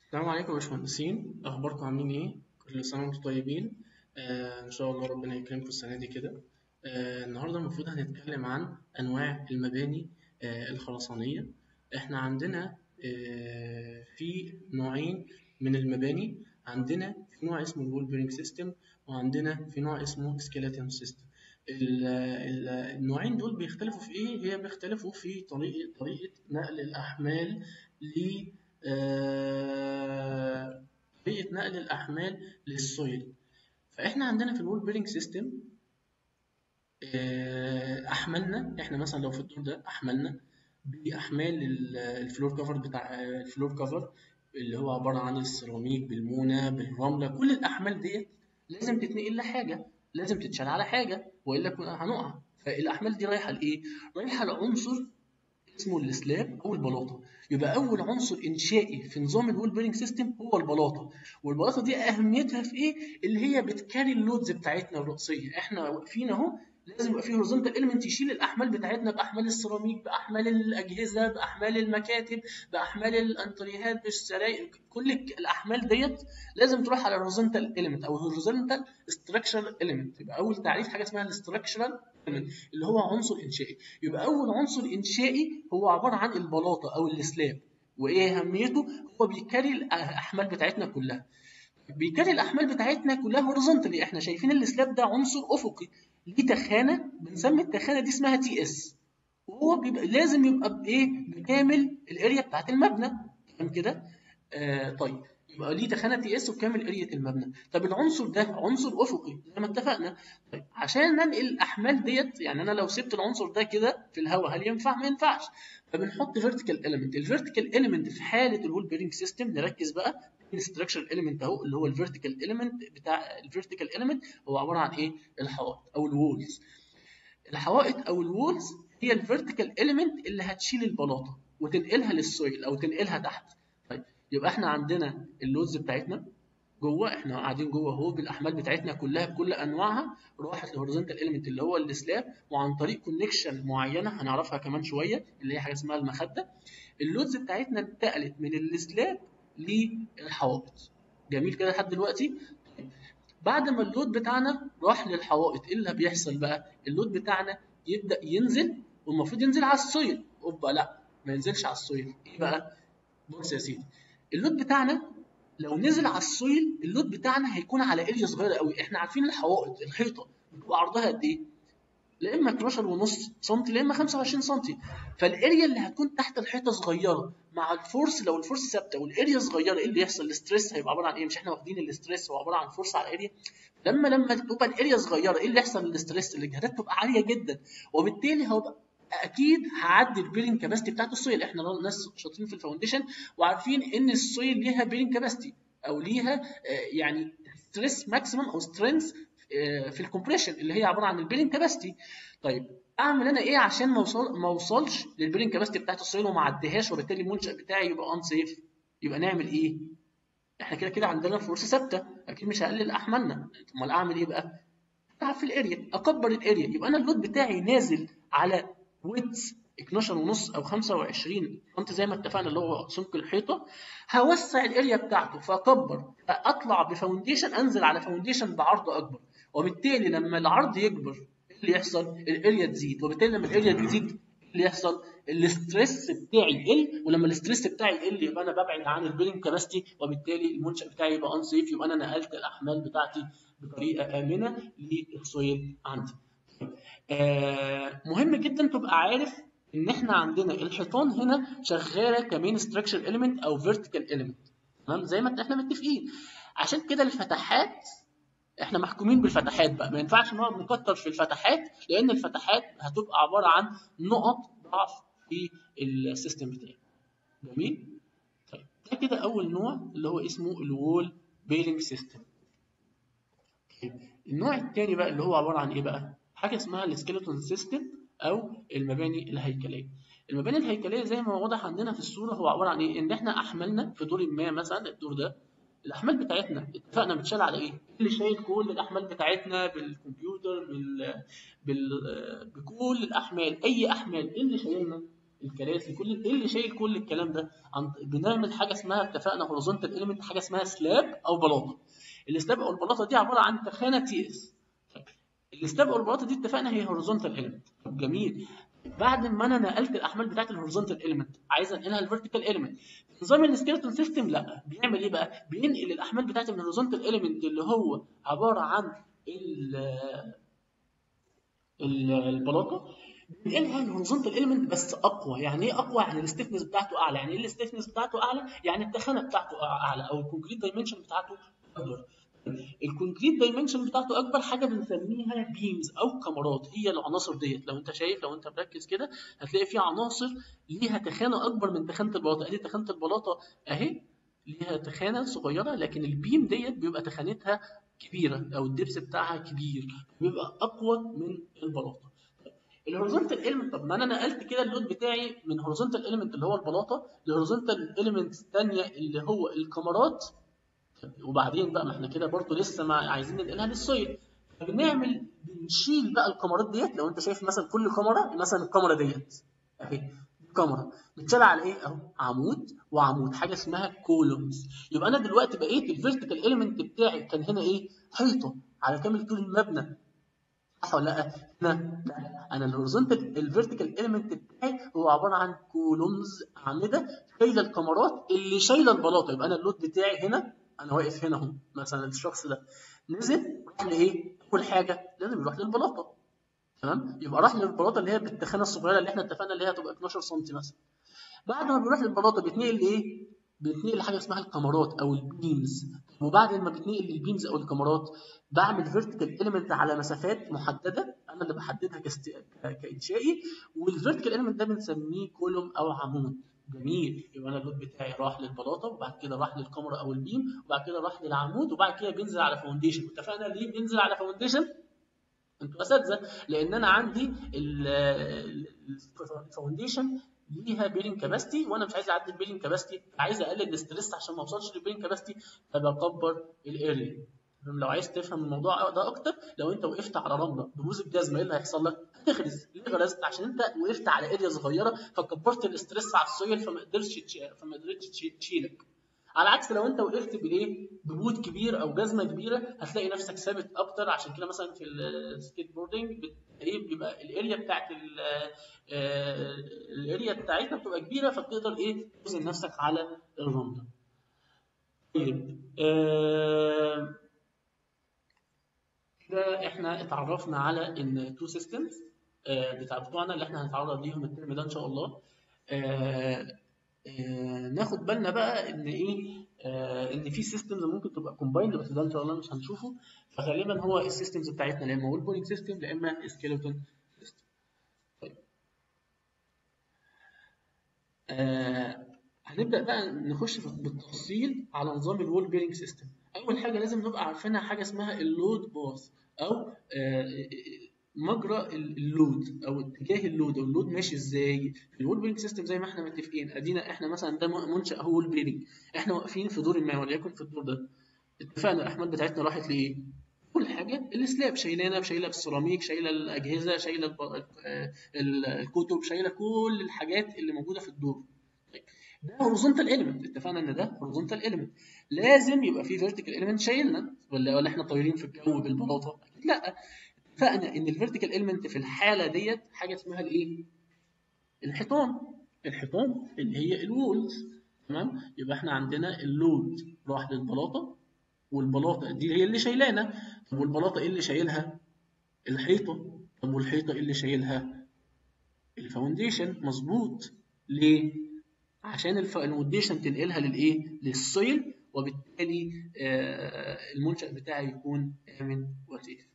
السلام عليكم يا باشمهندسين اخباركم عاملين ايه كل سنه وانتم طيبين آه ان شاء الله ربنا يكرمكم السنه دي كده آه النهارده المفروض هنتكلم عن انواع المباني آه الخرسانيه احنا عندنا آه في نوعين من المباني عندنا في نوع اسمه الوول بيرنج سيستم وعندنا في نوع اسمه سكيلتون سيستم النوعين دول بيختلفوا في ايه هي بيختلفوا في طريقه طريقه نقل الاحمال ل آه، طريقة نقل الأحمال للسويل فإحنا عندنا في الوول بيرنج سيستم أحملنا إحنا مثلا لو في الدور ده أحملنا بأحمال ال- الفلور كفر بتاع الفلور كفر اللي هو عبارة عن السيراميك بالمونة بالرملة كل الأحمال ديت لازم تتنقل لحاجة لازم تتشال على حاجة وإلا كنا هنقع فالأحمال دي رايحة لإيه؟ رايحة لعنصر اسمه السلاب او البلاطه يبقى اول عنصر انشائي في نظام الوول بيرنج سيستم هو البلاطه والبلاطه دي اهميتها في ايه اللي هي بتكاري اللودز بتاعتنا الرئيسيه احنا واقفين اهو لازم يبقى فيه هوريزونتال اليمنت يشيل الاحمال بتاعتنا باحمال السيراميك باحمال الاجهزه باحمال المكاتب باحمال الانتريهات بالسراير كل الاحمال ديت لازم تروح على الهوريزونتال اليمنت او الهوريزونتال ستراكشرال اليمنت يبقى اول تعريف حاجه اسمها الاستراكشرال اللي هو عنصر انشائي يبقى اول عنصر انشائي هو عباره عن البلاطه او السلاب وايه اهميته هو بيكاري الاحمال بتاعتنا كلها بيكاري الاحمال بتاعتنا كلها هوريزونتالي احنا شايفين السلاب ده عنصر افقي ليه تخانه بنسمي التخانه دي اسمها تي اس وهو بيبقى لازم يبقى بايه بكامل الاريا بتاعت المبنى تمام كده آه طيب يبقى ليه تخانه تي اس وكامل اريا المبنى طب العنصر ده عنصر افقي زي ما اتفقنا طيب عشان ننقل الاحمال ديت يعني انا لو سبت العنصر ده كده في الهواء هل ينفع ما ينفعش فبنحط فيرتيكال اليمنت الفيرتيكال اليمنت في حاله الوول بيرنج سيستم نركز بقى الاستراكشر اليمنت اهو اللي هو الفيرتيكال اليمنت بتاع الفيرتيكال اليمنت هو عباره عن ايه الحوائط او الوولز الحوائط او الوولز هي الفيرتيكال اليمنت اللي هتشيل البلاطه وتنقلها للسويل او تنقلها تحت طيب يبقى احنا عندنا اللودز بتاعتنا جوه احنا قاعدين جوه اهو بالاحمال بتاعتنا كلها بكل انواعها راحت للهوريزونتال اليمنت اللي هو السلاب وعن طريق كونكشن معينه هنعرفها كمان شويه اللي هي حاجه اسمها المخده اللودز بتاعتنا انتقلت من السلاب للحوائط جميل كده لحد دلوقتي طيب. بعد ما اللود بتاعنا راح للحوائط ايه اللي بيحصل بقى اللود بتاعنا يبدا ينزل والمفروض ينزل على السويل اوبا لا ما ينزلش على السويل ايه بقى بص يا سيدي اللود بتاعنا لو نزل على السويل اللود بتاعنا هيكون على اريا صغيره قوي احنا عارفين الحوائط الحيطه بتبقى عرضها قد ايه لا اما 12 ونص سم لا اما 25 سم فالاريا اللي هتكون تحت الحيطه صغيره مع الفورس لو الفورس ثابته والاريا صغيره ايه اللي يحصل الاستريس هيبقى عباره عن ايه مش احنا واخدين الاستريس هو عباره عن فورس على الاريا لما لما تبقى الاريا صغيره ايه اللي يحصل للاستريس الاجهادات تبقى عاليه جدا وبالتالي هو اكيد هعدي البيرنج كاباسيتي بتاعت السويل احنا ناس شاطرين في الفاونديشن وعارفين ان السويل ليها بيرنج كاباسيتي او ليها يعني ستريس ماكسيمم او سترينث في الكومبريشن اللي هي عباره عن البيرنج كاباسيتي طيب اعمل انا ايه عشان ما اوصل ما اوصلش للبيرنج كاباسيتي بتاعت السويل وما اعديهاش وبالتالي المنشا بتاعي يبقى ان سيف يبقى نعمل ايه احنا كده كده عندنا فورس ثابته اكيد مش هقلل احمالنا امال اعمل ايه بقى العب في الاريا اكبر الاريا يبقى انا اللود بتاعي نازل على ويدز 12 ونص او 25 سم زي ما اتفقنا اللي هو سمك الحيطه هوسع الاريا بتاعته فاكبر اطلع بفاونديشن انزل على فاونديشن بعرض اكبر وبالتالي لما العرض يكبر ايه اللي يحصل الاريا تزيد وبالتالي لما الاريا تزيد ايه اللي يحصل الاستريس بتاعي يقل ولما الاستريس بتاعي يقل يبقى انا ببعد عن البيلنج كاباسيتي وبالتالي المنشا بتاعي يبقى ان سيف يبقى انا نقلت الاحمال بتاعتي بطريقه امنه للسويل عندي آه مهم جدا تبقى عارف ان احنا عندنا الحيطان هنا شغاله كمين ستراكشر اليمنت او فيرتيكال اليمنت تمام زي ما احنا متفقين عشان كده الفتحات احنا محكومين بالفتحات بقى ما ينفعش نقعد نكتر في الفتحات لان الفتحات هتبقى عباره عن نقط ضعف في السيستم بتاعي جميل طيب ده كده اول نوع اللي هو اسمه الوول بيلنج سيستم طيب النوع الثاني بقى اللي هو عباره عن ايه بقى حاجه اسمها السكيلتون سيستم او المباني الهيكليه المباني الهيكليه زي ما واضح عندنا في الصوره هو عباره عن ايه ان احنا احملنا في دور ما مثلا الدور ده الاحمال بتاعتنا اتفقنا بتشال على ايه اللي شايل كل الاحمال بتاعتنا بالكمبيوتر بال... بال... بكل الاحمال اي احمال ايه اللي شايلنا الكراسي كل ايه اللي شايل كل الكلام ده عن... بنعمل حاجه اسمها اتفقنا هوريزونتال اليمنت حاجه اسمها سلاب او بلاطه السلاب او البلاطه دي عباره عن تخانه تي اس السلاب او البلاطه دي اتفقنا هي هوريزونتال اليمنت جميل بعد ما انا نقلت الاحمال بتاعت الهوريزونتال اليمنت عايز انقلها للفيرتيكال اليمنت نظام السكيلتون سيستم لا بيعمل ايه بقى بينقل الاحمال بتاعت الهوريزونتال اليمنت اللي هو عباره عن البلاطه بينقلها الهوريزونتال اليمنت بس اقوى يعني ايه اقوى يعني الستيفنس بتاعته اعلى يعني ايه الستيفنس بتاعته اعلى يعني التخانه بتاعته اعلى او الكونكريت دايمنشن بتاعته اكبر الكونكريت دايمنشن بتاعته اكبر حاجه بنسميها بيمز او كمرات هي العناصر ديت لو انت شايف لو انت مركز كده هتلاقي في عناصر ليها تخانه اكبر من تخانه البلاطه ادي تخانه البلاطه اهي ليها تخانه صغيره لكن البيم ديت بيبقى تخانتها كبيره او الدبس بتاعها كبير بيبقى اقوى من البلاطه الهوريزونتال اليمنت طب ما انا نقلت كده اللود بتاعي من هوريزونتال اليمنت اللي هو البلاطه لهوريزونتال اليمنت الثانيه اللي هو الكمرات وبعدين بقى ما احنا كده برضه لسه ما عايزين ننقلها للسويل فبنعمل بنشيل بقى الكاميرات ديت لو انت شايف مثلا كل كاميرا مثلا الكاميرا ديت اهي كاميرا بتشال على ايه اهو عمود وعمود حاجه اسمها كولومز يبقى انا دلوقتي بقيت الفيرتيكال اليمنت بتاعي كان هنا ايه حيطه على كامل طول المبنى صح ولا لا؟ هنا لا انا الهوريزونتال الفيرتيكال اليمنت بتاعي هو عباره عن كولومز اعمده شايله الكاميرات اللي شايله البلاطه يبقى انا اللود بتاعي هنا انا واقف هنا اهو مثلا الشخص ده نزل راح لايه؟ اول حاجه لازم يروح للبلاطه تمام؟ يبقى راح للبلاطه اللي هي بالتخانه الصغيره اللي احنا اتفقنا اللي هي هتبقى 12 سم مثلا. بعد ما بيروح للبلاطه بيتنقل لايه؟ بيتنقل لحاجه اسمها الكاميرات او البيمز وبعد ما بيتنقل للبيمز او الكاميرات بعمل فيرتيكال اليمنت على مسافات محدده انا اللي بحددها كست... كانشائي والفيرتيكال اليمنت ده بنسميه كولوم او عمود جميل يبقى انا اللود بتاعي راح للبلاطه وبعد كده راح للكاميرا او البيم وبعد كده راح للعمود وبعد كده بينزل على فاونديشن اتفقنا ليه بينزل على فاونديشن انتوا اساتذه لان انا عندي الفاونديشن ليها بيرنج كاباستي وانا مش عايز اعدي البيرنج كاباستي عايز اقلل الاستريس عشان ما اوصلش للبيرنج كاباستي فبكبر الاريا لو عايز تفهم الموضوع ده اكتر لو انت وقفت على رمله ببوز الجزمه ايه اللي هيحصل لك؟ هتغرز ليه غرزت؟ عشان انت وقفت على اريا صغيره فكبرت الاستريس على السويل فما قدرتش فما قدرتش تشيلك على عكس لو انت وقفت بالايه ببوت كبير او جزمه كبيره هتلاقي نفسك ثابت اكتر عشان كده مثلا في السكيت بوردنج ايه بيبقى الاريا بتاعت الاريا بتاعتنا بتبقى كبيره فبتقدر ايه توزن نفسك على الرمله طيب آه كده احنا اتعرفنا على ان تو سيستمز بتاع بتوعنا اللي احنا هنتعرض ليهم الترم ده ان شاء الله آه آه ناخد بالنا بقى ان ايه آه ان في سيستمز ممكن تبقى كومبايند بس ده ان شاء الله مش هنشوفه فغالبا هو السيستمز بتاعتنا يا اما وول بولينج سيستم يا اما سكيلتون سيستم طيب آه هنبدا بقى نخش بالتفصيل على نظام الوول بيرنج سيستم اول حاجه لازم نبقى عارفينها حاجه اسمها اللود باث او مجرى اللود او اتجاه اللود او اللود ماشي ازاي في الوول بيرنج سيستم زي ما احنا متفقين ادينا احنا مثلا ده منشا اهو وول بيرنج احنا واقفين في دور ما وليكن في الدور ده اتفقنا الاحمال بتاعتنا راحت لايه كل حاجه السلاب شايلانا شايله السيراميك شايله الاجهزه شايله الكتب شايله كل الحاجات اللي موجوده في الدور ده هوريزونتال اليمنت اتفقنا ان ده هوريزونتال اليمنت لازم يبقى في فيرتيكال اليمنت شايلنا ولا ولا احنا طايرين في الجو بالبلاطه اكيد لا اتفقنا ان الفيرتيكال اليمنت في الحاله ديت حاجه اسمها الايه الحيطان الحيطان اللي هي الوولز تمام يبقى احنا عندنا اللود راح للبلاطه والبلاطه دي هي اللي شايلانا طب والبلاطه ايه اللي شايلها الحيطه طب والحيطه ايه اللي شايلها الفاونديشن مظبوط ليه عشان الفاونديشن تنقلها للايه للسويل وبالتالي آه المنشأ بتاعي يكون آمن وسيف.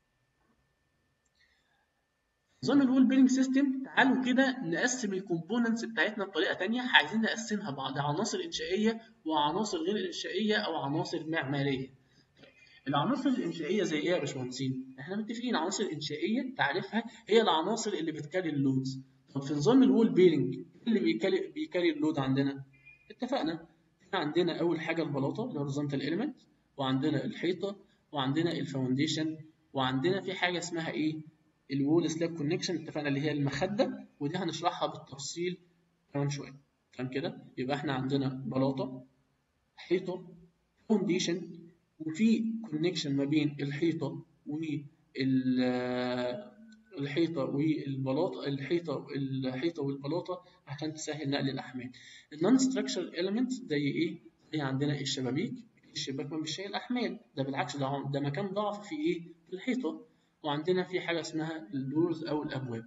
نظام الوول بيلنج سيستم تعالوا كده نقسم الكومبوننتس بتاعتنا بطريقه ثانيه عايزين نقسمها بعض عناصر انشائيه وعناصر غير انشائيه او عناصر معماريه. العناصر الانشائيه زي ايه يا باشمهندسين؟ احنا متفقين عناصر انشائيه تعرفها هي العناصر اللي بتكاري اللودز. طب في نظام الوول بيلنج اللي بيكاري بيكاري اللود عندنا؟ اتفقنا عندنا اول حاجه البلاطه الهوريزونتال اليمنت وعندنا الحيطه وعندنا الفاونديشن وعندنا في حاجه اسمها ايه الوول سلاب كونكشن اتفقنا اللي هي المخده ودي هنشرحها بالتفصيل كمان شويه تمام كده يبقى احنا عندنا بلاطه حيطه فاونديشن وفي كونكشن ما بين الحيطه وال الحيطه والبلاطه الحيطه الحيطه والبلاطه عشان تسهل نقل الاحمال النون ستراكشر اليمنتس زي ايه زي عندنا الشبابيك الشباك ما مش شايل احمال ده بالعكس ده ده مكان ضعف في ايه في الحيطه وعندنا في حاجه اسمها الدورز او الابواب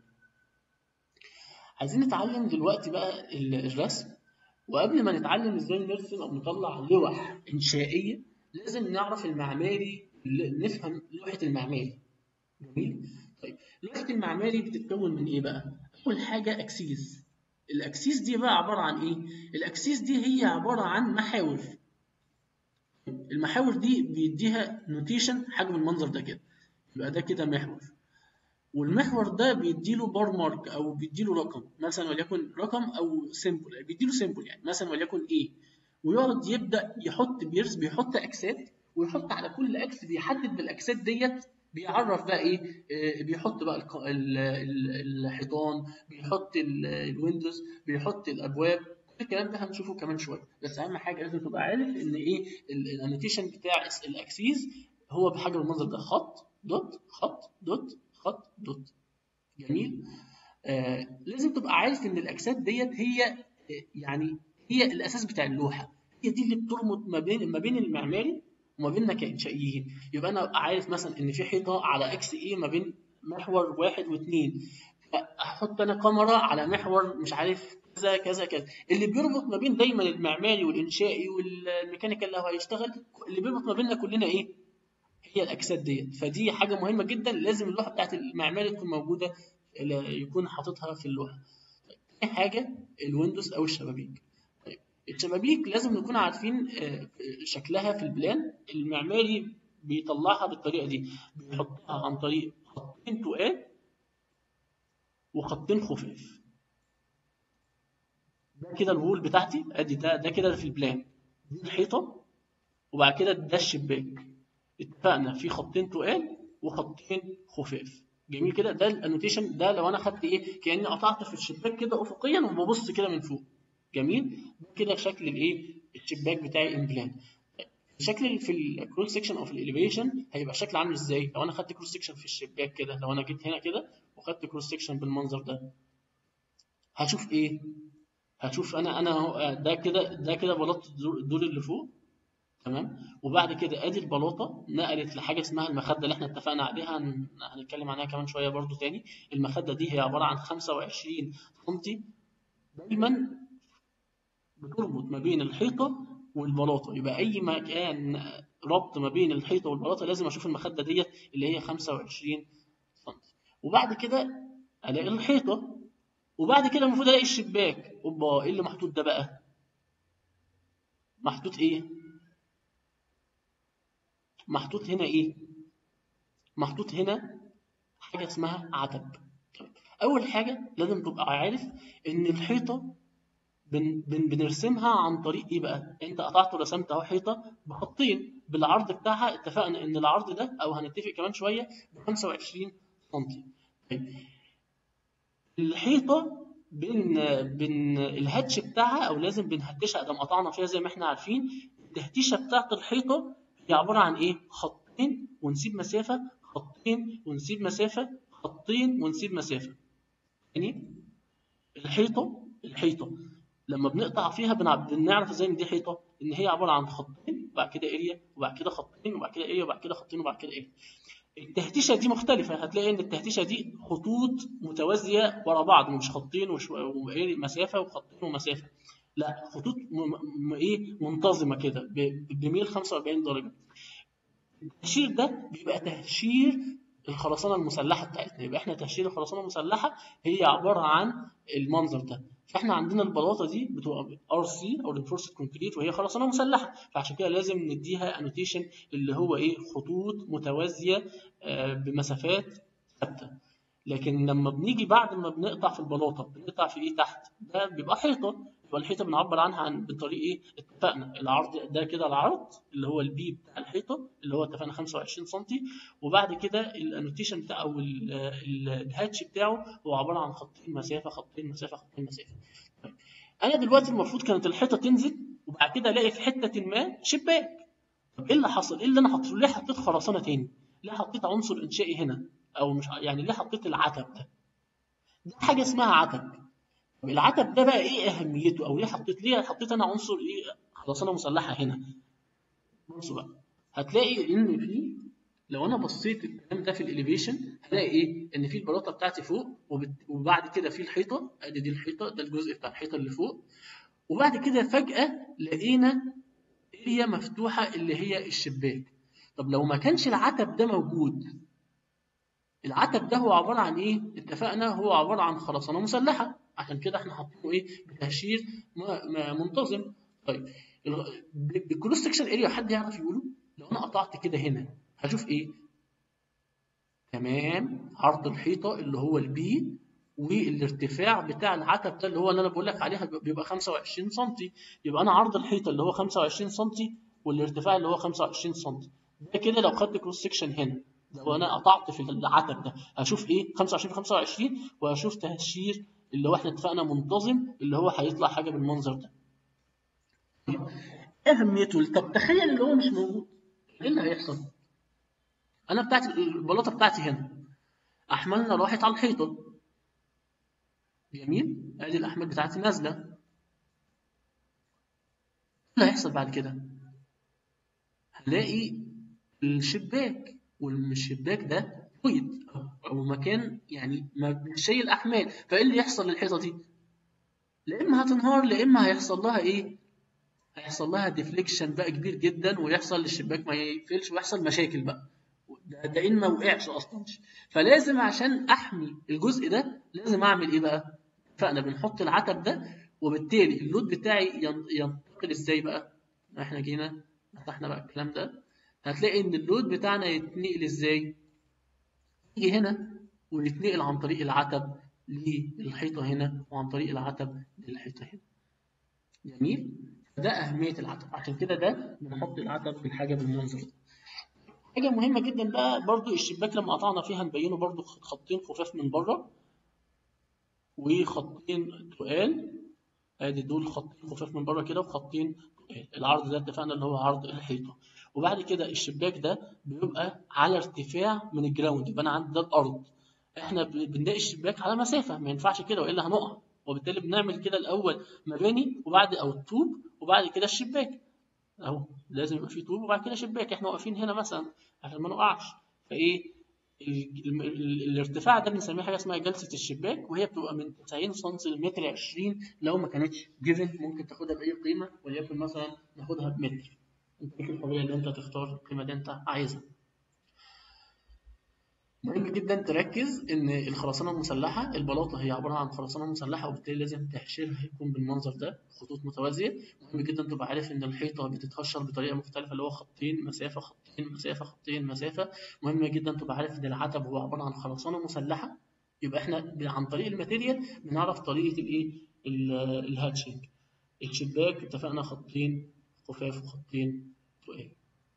عايزين نتعلم دلوقتي بقى الرسم وقبل ما نتعلم ازاي نرسم او نطلع لوح انشائيه لازم نعرف المعماري نفهم لوحه المعماري جميل طيب لوحه المعماري بتتكون من ايه بقى اول حاجه اكسيس الاكسيس دي بقى عباره عن ايه الاكسيس دي هي عباره عن محاور المحاور دي بيديها نوتيشن حجم المنظر ده كده يبقى ده كده محور والمحور ده بيديله بار مارك او بيديله رقم مثلا وليكن رقم او سيمبل بيديله سيمبل يعني مثلا وليكن ايه ويقعد يبدا يحط بيرس بيحط اكسات ويحط على كل اكس بيحدد بالاكسات ديت بيعرف بقى ايه آه بيحط بقى الحيطان بيحط الويندوز بيحط الابواب كل الكلام ده هنشوفه كمان شويه بس اهم حاجه لازم تبقى عارف ان ايه الانوتيشن بتاع الاكسيس هو بحجم المنظر ده خط دوت خط دوت خط دوت جميل آه لازم تبقى عارف ان الاجساد ديت هي يعني هي الاساس بتاع اللوحه هي دي اللي بتربط ما بين ما بين المعماري وما بيننا كانشائيين يبقى انا عارف مثلا ان في حيطه على اكس ايه ما بين محور واحد واثنين احط انا كاميرا على محور مش عارف كذا كذا كذا اللي بيربط ما بين دايما المعماري والانشائي والميكانيكال اللي هو هيشتغل اللي بيربط ما بيننا كلنا ايه هي الاجساد ديت فدي حاجه مهمه جدا لازم اللوحه بتاعت المعماري تكون موجوده يكون حاططها في اللوحه طيب حاجه الويندوز او الشبابيك طيب الشبابيك لازم نكون عارفين شكلها في البلان المعماري بيطلعها بالطريقه دي بيحطها عن طريق خطين تقال وخطين خفاف ده كده الوول بتاعتي ادي ده ده كده في البلان دي الحيطه وبعد كده ده الشباك اتفقنا في خطين تقال وخطين خفاف جميل كده ده الانوتيشن ده لو انا خدت ايه كاني قطعت في الشباك كده افقيا وببص كده من فوق جميل كده شكل الايه الشباك بتاعي ان بلان الشكل في الكروس سكشن او في الاليفيشن هيبقى الشكل عامل ازاي لو انا خدت كروس سكشن في الشباك كده لو انا جيت هنا كده وخدت كروس سكشن بالمنظر ده هشوف ايه هشوف انا انا ده كده ده كده بلاط الدور اللي فوق تمام وبعد كده ادي البلاطه نقلت لحاجه اسمها المخده اللي احنا اتفقنا عليها هنتكلم عنها كمان شويه برضو تاني المخده دي هي عباره عن 25 سم دايما بتربط ما بين الحيطه والبلاطه يبقى اي مكان ربط ما بين الحيطه والبلاطه لازم اشوف المخده ديت اللي هي 25 سم وبعد كده الاقي الحيطه وبعد كده المفروض الاقي الشباك اوبا ايه اللي محطوط ده بقى محطوط ايه محطوط هنا ايه محطوط هنا حاجه اسمها عتب اول حاجه لازم تبقى عارف ان الحيطه بن بن بنرسمها عن طريق ايه بقى انت قطعت ورسمت اهو حيطه بخطين بالعرض بتاعها اتفقنا ان العرض ده او هنتفق كمان شويه ب 25 سم طيب الحيطه بين بين الهاتش بتاعها او لازم بنهتشها ادام قطعنا فيها زي ما احنا عارفين التهتيشه بتاعت الحيطه هي عباره عن ايه خطين ونسيب مسافه خطين ونسيب مسافه خطين ونسيب مسافه يعني الحيطه الحيطه لما بنقطع فيها بنعرف ازاي ان دي حيطه ان هي عباره عن خطين وبعد كده اريا وبعد كده خطين وبعد كده اريا وبعد كده خطين وبعد كده اريا التهتيشه دي مختلفه هتلاقي ان التهتيشه دي خطوط متوازيه ورا بعض مش خطين ومسافه وخطين ومسافه لا خطوط م... م... ايه منتظمه كده بميل 45 درجه التهشير ده بيبقى تهشير الخرسانه المسلحه بتاعتنا يبقى احنا تهشير الخرسانه المسلحه هي عباره عن المنظر ده فاحنا عندنا البلاطه دي بتبقى ار سي او رينفورسد كونكريت وهي خرسانه مسلحه فعشان كده لازم نديها انوتيشن اللي هو ايه خطوط متوازيه بمسافات ثابته لكن لما بنيجي بعد ما بنقطع في البلاطه بنقطع في ايه تحت ده بيبقى حيطه والحيطه بنعبر عنها عن بطريقه ايه اتفقنا العرض ده كده العرض اللي هو البي بتاع الحيطه اللي هو اتفقنا 25 سم وبعد كده الانوتيشن بتاع او ال- ال- الهاتش بتاعه هو عباره عن خطين مسافه خطين مسافه خطين مسافه طيب. انا دلوقتي المفروض كانت الحيطه تنزل وبعد كده الاقي في حته ما شباك طب ايه اللي حصل؟ ايه اللي انا حطيته؟ ليه حطيت خرسانه تاني؟ ليه حطيت عنصر انشائي هنا؟ او مش يعني ليه حطيت العتب ده؟ دي حاجه اسمها عتب. طب العتب ده بقى ايه اهميته؟ او ليه حطيت ليه حطيت انا عنصر ايه خرسانه مسلحه هنا؟ بصوا بقى هتلاقي ان في لو انا بصيت الكلام ده في الاليفيشن هلاقي ايه؟ ان في البلاطه بتاعتي فوق وبت- وبعد كده في الحيطه ادي دي الحيطه ده الجزء بتاع الحيطه اللي فوق وبعد كده فجاه لقينا اريا مفتوحه اللي هي الشباك طب لو ما كانش العتب ده موجود العتب ده هو عباره عن ايه اتفقنا هو عباره عن خرسانه مسلحه عشان كده احنا حاطينه ايه بتهشير م- م- منتظم طيب ال- ب- بالكروس سكشن اريا حد يعرف يقوله لو انا قطعت كده هنا هشوف ايه تمام عرض الحيطه اللي هو البي والارتفاع بتاع العتب ده اللي هو اللي انا بقول لك عليها بيبقى 25 سم يبقى انا عرض الحيطه اللي هو 25 سم والارتفاع اللي هو 25 سم ده كده لو خدت كروس سكشن هنا لو انا قطعت في العتب ده هشوف ايه 25 في 25 وهشوف تهشير اللي هو احنا اتفقنا منتظم اللي هو هيطلع حاجه بالمنظر ده ايه اهميته طب تخيل اللي هو مش موجود ايه اللي هيحصل انا بتاعت البلاطه بتاعتي هنا احمالنا راحت على الحيطه جميل ادي الاحمال بتاعتي نازله ايه اللي هيحصل بعد كده هلاقي الشباك والشباك ده فويد او مكان يعني ما مش شايل احمال فايه اللي يحصل للحيطه دي لا اما هتنهار لا اما هيحصل لها ايه هيحصل لها ديفليكشن بقى كبير جدا ويحصل للشباك ما يقفلش ويحصل مشاكل بقى ده, ده ان ما وقعش اصلا فلازم عشان احمي الجزء ده لازم اعمل ايه بقى اتفقنا بنحط العتب ده وبالتالي اللود بتاعي ين- ينتقل ازاي بقى احنا جينا فتحنا بقى الكلام ده هتلاقي ان اللود بتاعنا يتنقل ازاي يجي هنا ويتنقل عن طريق العتب للحيطه هنا وعن طريق العتب للحيطه هنا جميل ده اهميه العتب عشان كده ده بنحط العتب في الحاجه بالمنظر ده حاجه مهمه جدا بقى برضو الشباك لما قطعنا فيها نبينه برضو خطين خفاف من بره وخطين تقال ادي دول خطين خفاف من بره كده وخطين تقال العرض ده اتفقنا اللي هو عرض الحيطه وبعد كده الشباك ده بيبقى على ارتفاع من الجراوند يبقى انا عندي ده الارض احنا ب- بنلاقي الشباك على مسافه ما ينفعش كده والا هنقع وبالتالي بنعمل كده الاول مباني وبعد او الطوب وبعد كده الشباك اهو لازم يبقى في طوب وبعد كده شباك احنا واقفين هنا مثلا عشان ما نقعش فايه ال- ال- ال- الارتفاع ده بنسميه حاجه اسمها جلسه الشباك وهي بتبقى من 90 سم لمتر 20 لو ما كانتش جيفن ممكن تاخدها باي قيمه وليكن مثلا ناخدها بمتر انت ليك الحريه ان انت تختار القيمه اللي انت عايزها مهم جدا تركز ان الخرسانه المسلحه البلاطه هي عباره عن خرسانه مسلحه وبالتالي لازم تهشيرها يكون بالمنظر ده خطوط متوازيه مهم جدا تبقى عارف ان الحيطه بتتهشر بطريقه مختلفه اللي هو خطين مسافه خطين مسافه خطين مسافه مهم جدا تبقى عارف ان العتب هو عباره عن خرسانه مسلحه يبقى احنا ب- عن طريق الماتيريال بنعرف طريقه الايه ال- الهاتشنج الشباك اتفقنا خطين خفاف وخطين تقال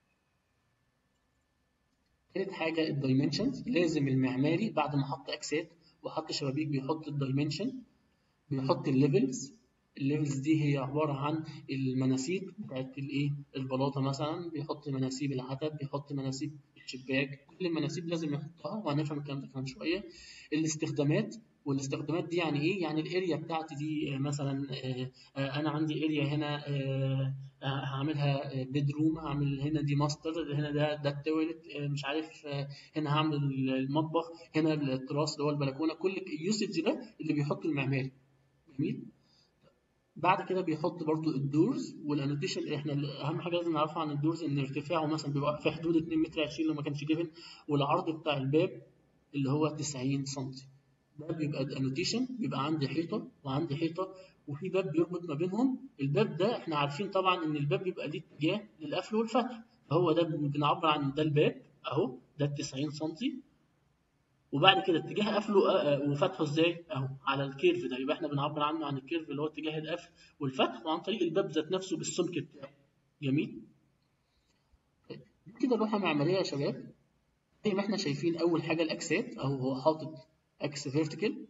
تالت حاجة الدايمنشنز لازم المعماري بعد ما حط اكسات وحط شبابيك بيحط الدايمنشن بيحط الليفلز الليفلز دي هي عبارة عن المناسيب بتاعت الايه البلاطة مثلا بيحط مناسيب العتب بيحط مناسيب الشباك كل المناسيب لازم يحطها وهنفهم الكلام ده كمان شوية الاستخدامات والاستخدامات دي يعني ايه يعني الاريا بتاعتي دي آه، مثلا آه، آه، انا عندي اريا هنا آه، آه، هعملها بيد روم هعمل هنا دي ماستر هنا ده ده التويلت آه، مش عارف آه، هنا هعمل المطبخ هنا التراس اللي هو البلكونه كل اليوسج ده اللي بيحط المعماري جميل بعد كده بيحط برضو الدورز والانوتيشن احنا اهم حاجه لازم نعرفها عن الدورز ان ارتفاعه مثلا بيبقى في حدود 2 متر 20 لو ما كانش جيفن والعرض بتاع الباب اللي هو 90 سم ده بيبقى الانوتيشن بيبقى عندي حيطه وعندي حيطه وفي باب بيربط ما بينهم الباب ده احنا عارفين طبعا ان الباب بيبقى ليه اتجاه للقفل والفتح فهو ده بنعبر عن ده الباب اهو ده ال 90 سم وبعد كده اتجاه قفله آه، آه، وفتحه ازاي اهو على الكيرف ده يبقى احنا بنعبر عنه عن الكيرف اللي هو اتجاه القفل والفتح وعن طريق الباب ذات نفسه بالسمك بتاعه جميل طيب، كده لوحه معماريه يا شباب زي ما احنا شايفين اول حاجه الاكسات اهو هو حاطط اكس فيرتيكال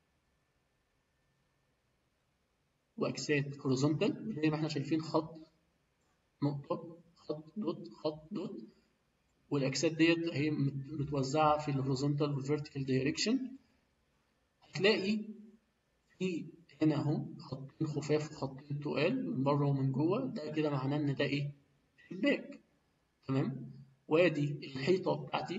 واكسات هوريزونتال زي ما احنا شايفين خط نقطه خط دوت خط دوت والاكسات ديت هي متوزعه في الهوريزونتال والفيرتيكال دايركشن هتلاقي في هنا اهو خطين خفاف وخطين تقال من بره ومن جوه ده كده معناه ان ده ايه شباك تمام وادي الحيطه بتاعتي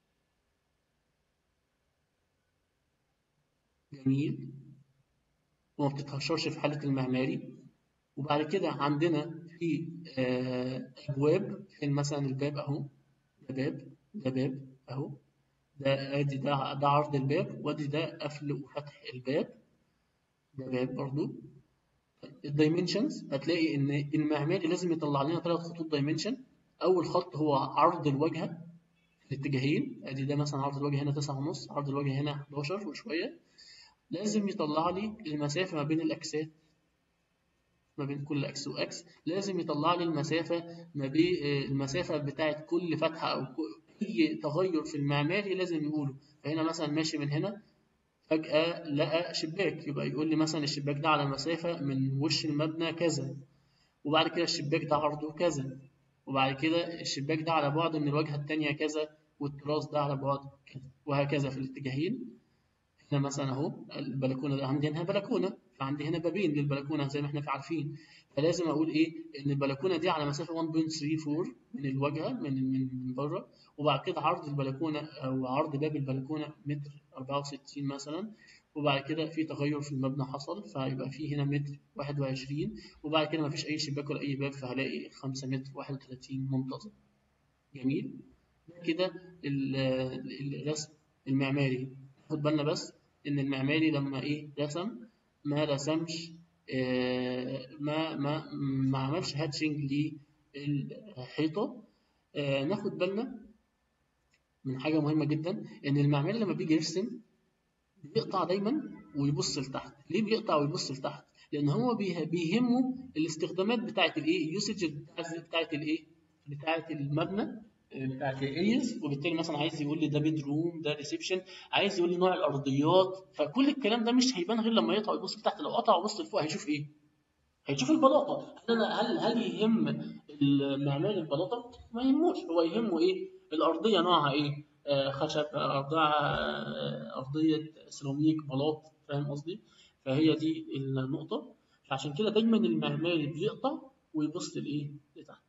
جميل وما بتتهشرش في حالة المعماري وبعد كده عندنا في آه، أبواب فين مثلا الباب أهو ده باب ده باب أهو ده ادي ده ده عرض الباب وادي ده قفل وفتح الباب ده باب برضو الدايمنشنز هتلاقي ان المعماري لازم يطلع لنا ثلاث خطوط دايمنشن اول خط هو عرض الواجهه في الاتجاهين ادي ده مثلا عرض الواجهه هنا 9 ونص عرض الواجهه هنا 11 وشويه لازم يطلع لي المسافة ما بين الأكسات ما بين كل أكس وأكس لازم يطلع لي المسافة ما بين المسافة بتاعة كل فتحة أو أي تغير في المعماري لازم يقوله فهنا مثلا ماشي من هنا فجأة لقى شباك يبقى يقول لي مثلا الشباك ده على مسافة من وش المبنى كذا وبعد كده الشباك ده عرضه كذا وبعد كده الشباك ده على بعد من الواجهة التانية كذا والتراس ده على بعد كذا وهكذا في الاتجاهين هنا مثلا اهو البلكونه ده عندي هنا بلكونه فعندي هنا بابين للبلكونه زي ما احنا عارفين فلازم اقول ايه ان البلكونه دي على مسافه 1.34 من الواجهه من من بره وبعد كده عرض البلكونه او عرض باب البلكونه متر 64 مثلا وبعد كده في تغير في المبنى حصل فيبقى في هنا متر 21 وبعد كده مفيش اي شباك ولا اي باب فهلاقي 5 متر 31 منتظم جميل كده الرسم المعماري خد بالنا بس ان المعماري لما ايه رسم ما رسمش آه ما ما ما عملش هاتشنج للحيطه آه ناخد بالنا من حاجه مهمه جدا ان المعماري لما بيجي يرسم بيقطع دايما ويبص لتحت ليه بيقطع ويبص لتحت لان هو بيهمه الاستخدامات بتاعه الايه اليوسج بتاعه الايه بتاعه المبنى بتاعت الاريز وبالتالي مثلا عايز يقول لي ده بيد روم ده ريسبشن عايز يقول لي نوع الارضيات فكل الكلام ده مش هيبان غير لما يقطع ويبص لتحت لو قطع وبص لفوق هيشوف ايه؟ هيشوف البلاطه هل هل هل يهم المعماري البلاطه؟ ما يهموش هو يهمه ايه؟ الارضيه نوعها ايه؟ آه خشب ارضيه آه ارضيه سيراميك بلاط فاهم قصدي؟ فهي دي النقطه فعشان كده دايما المعماري بيقطع ويبص لايه؟ لتحت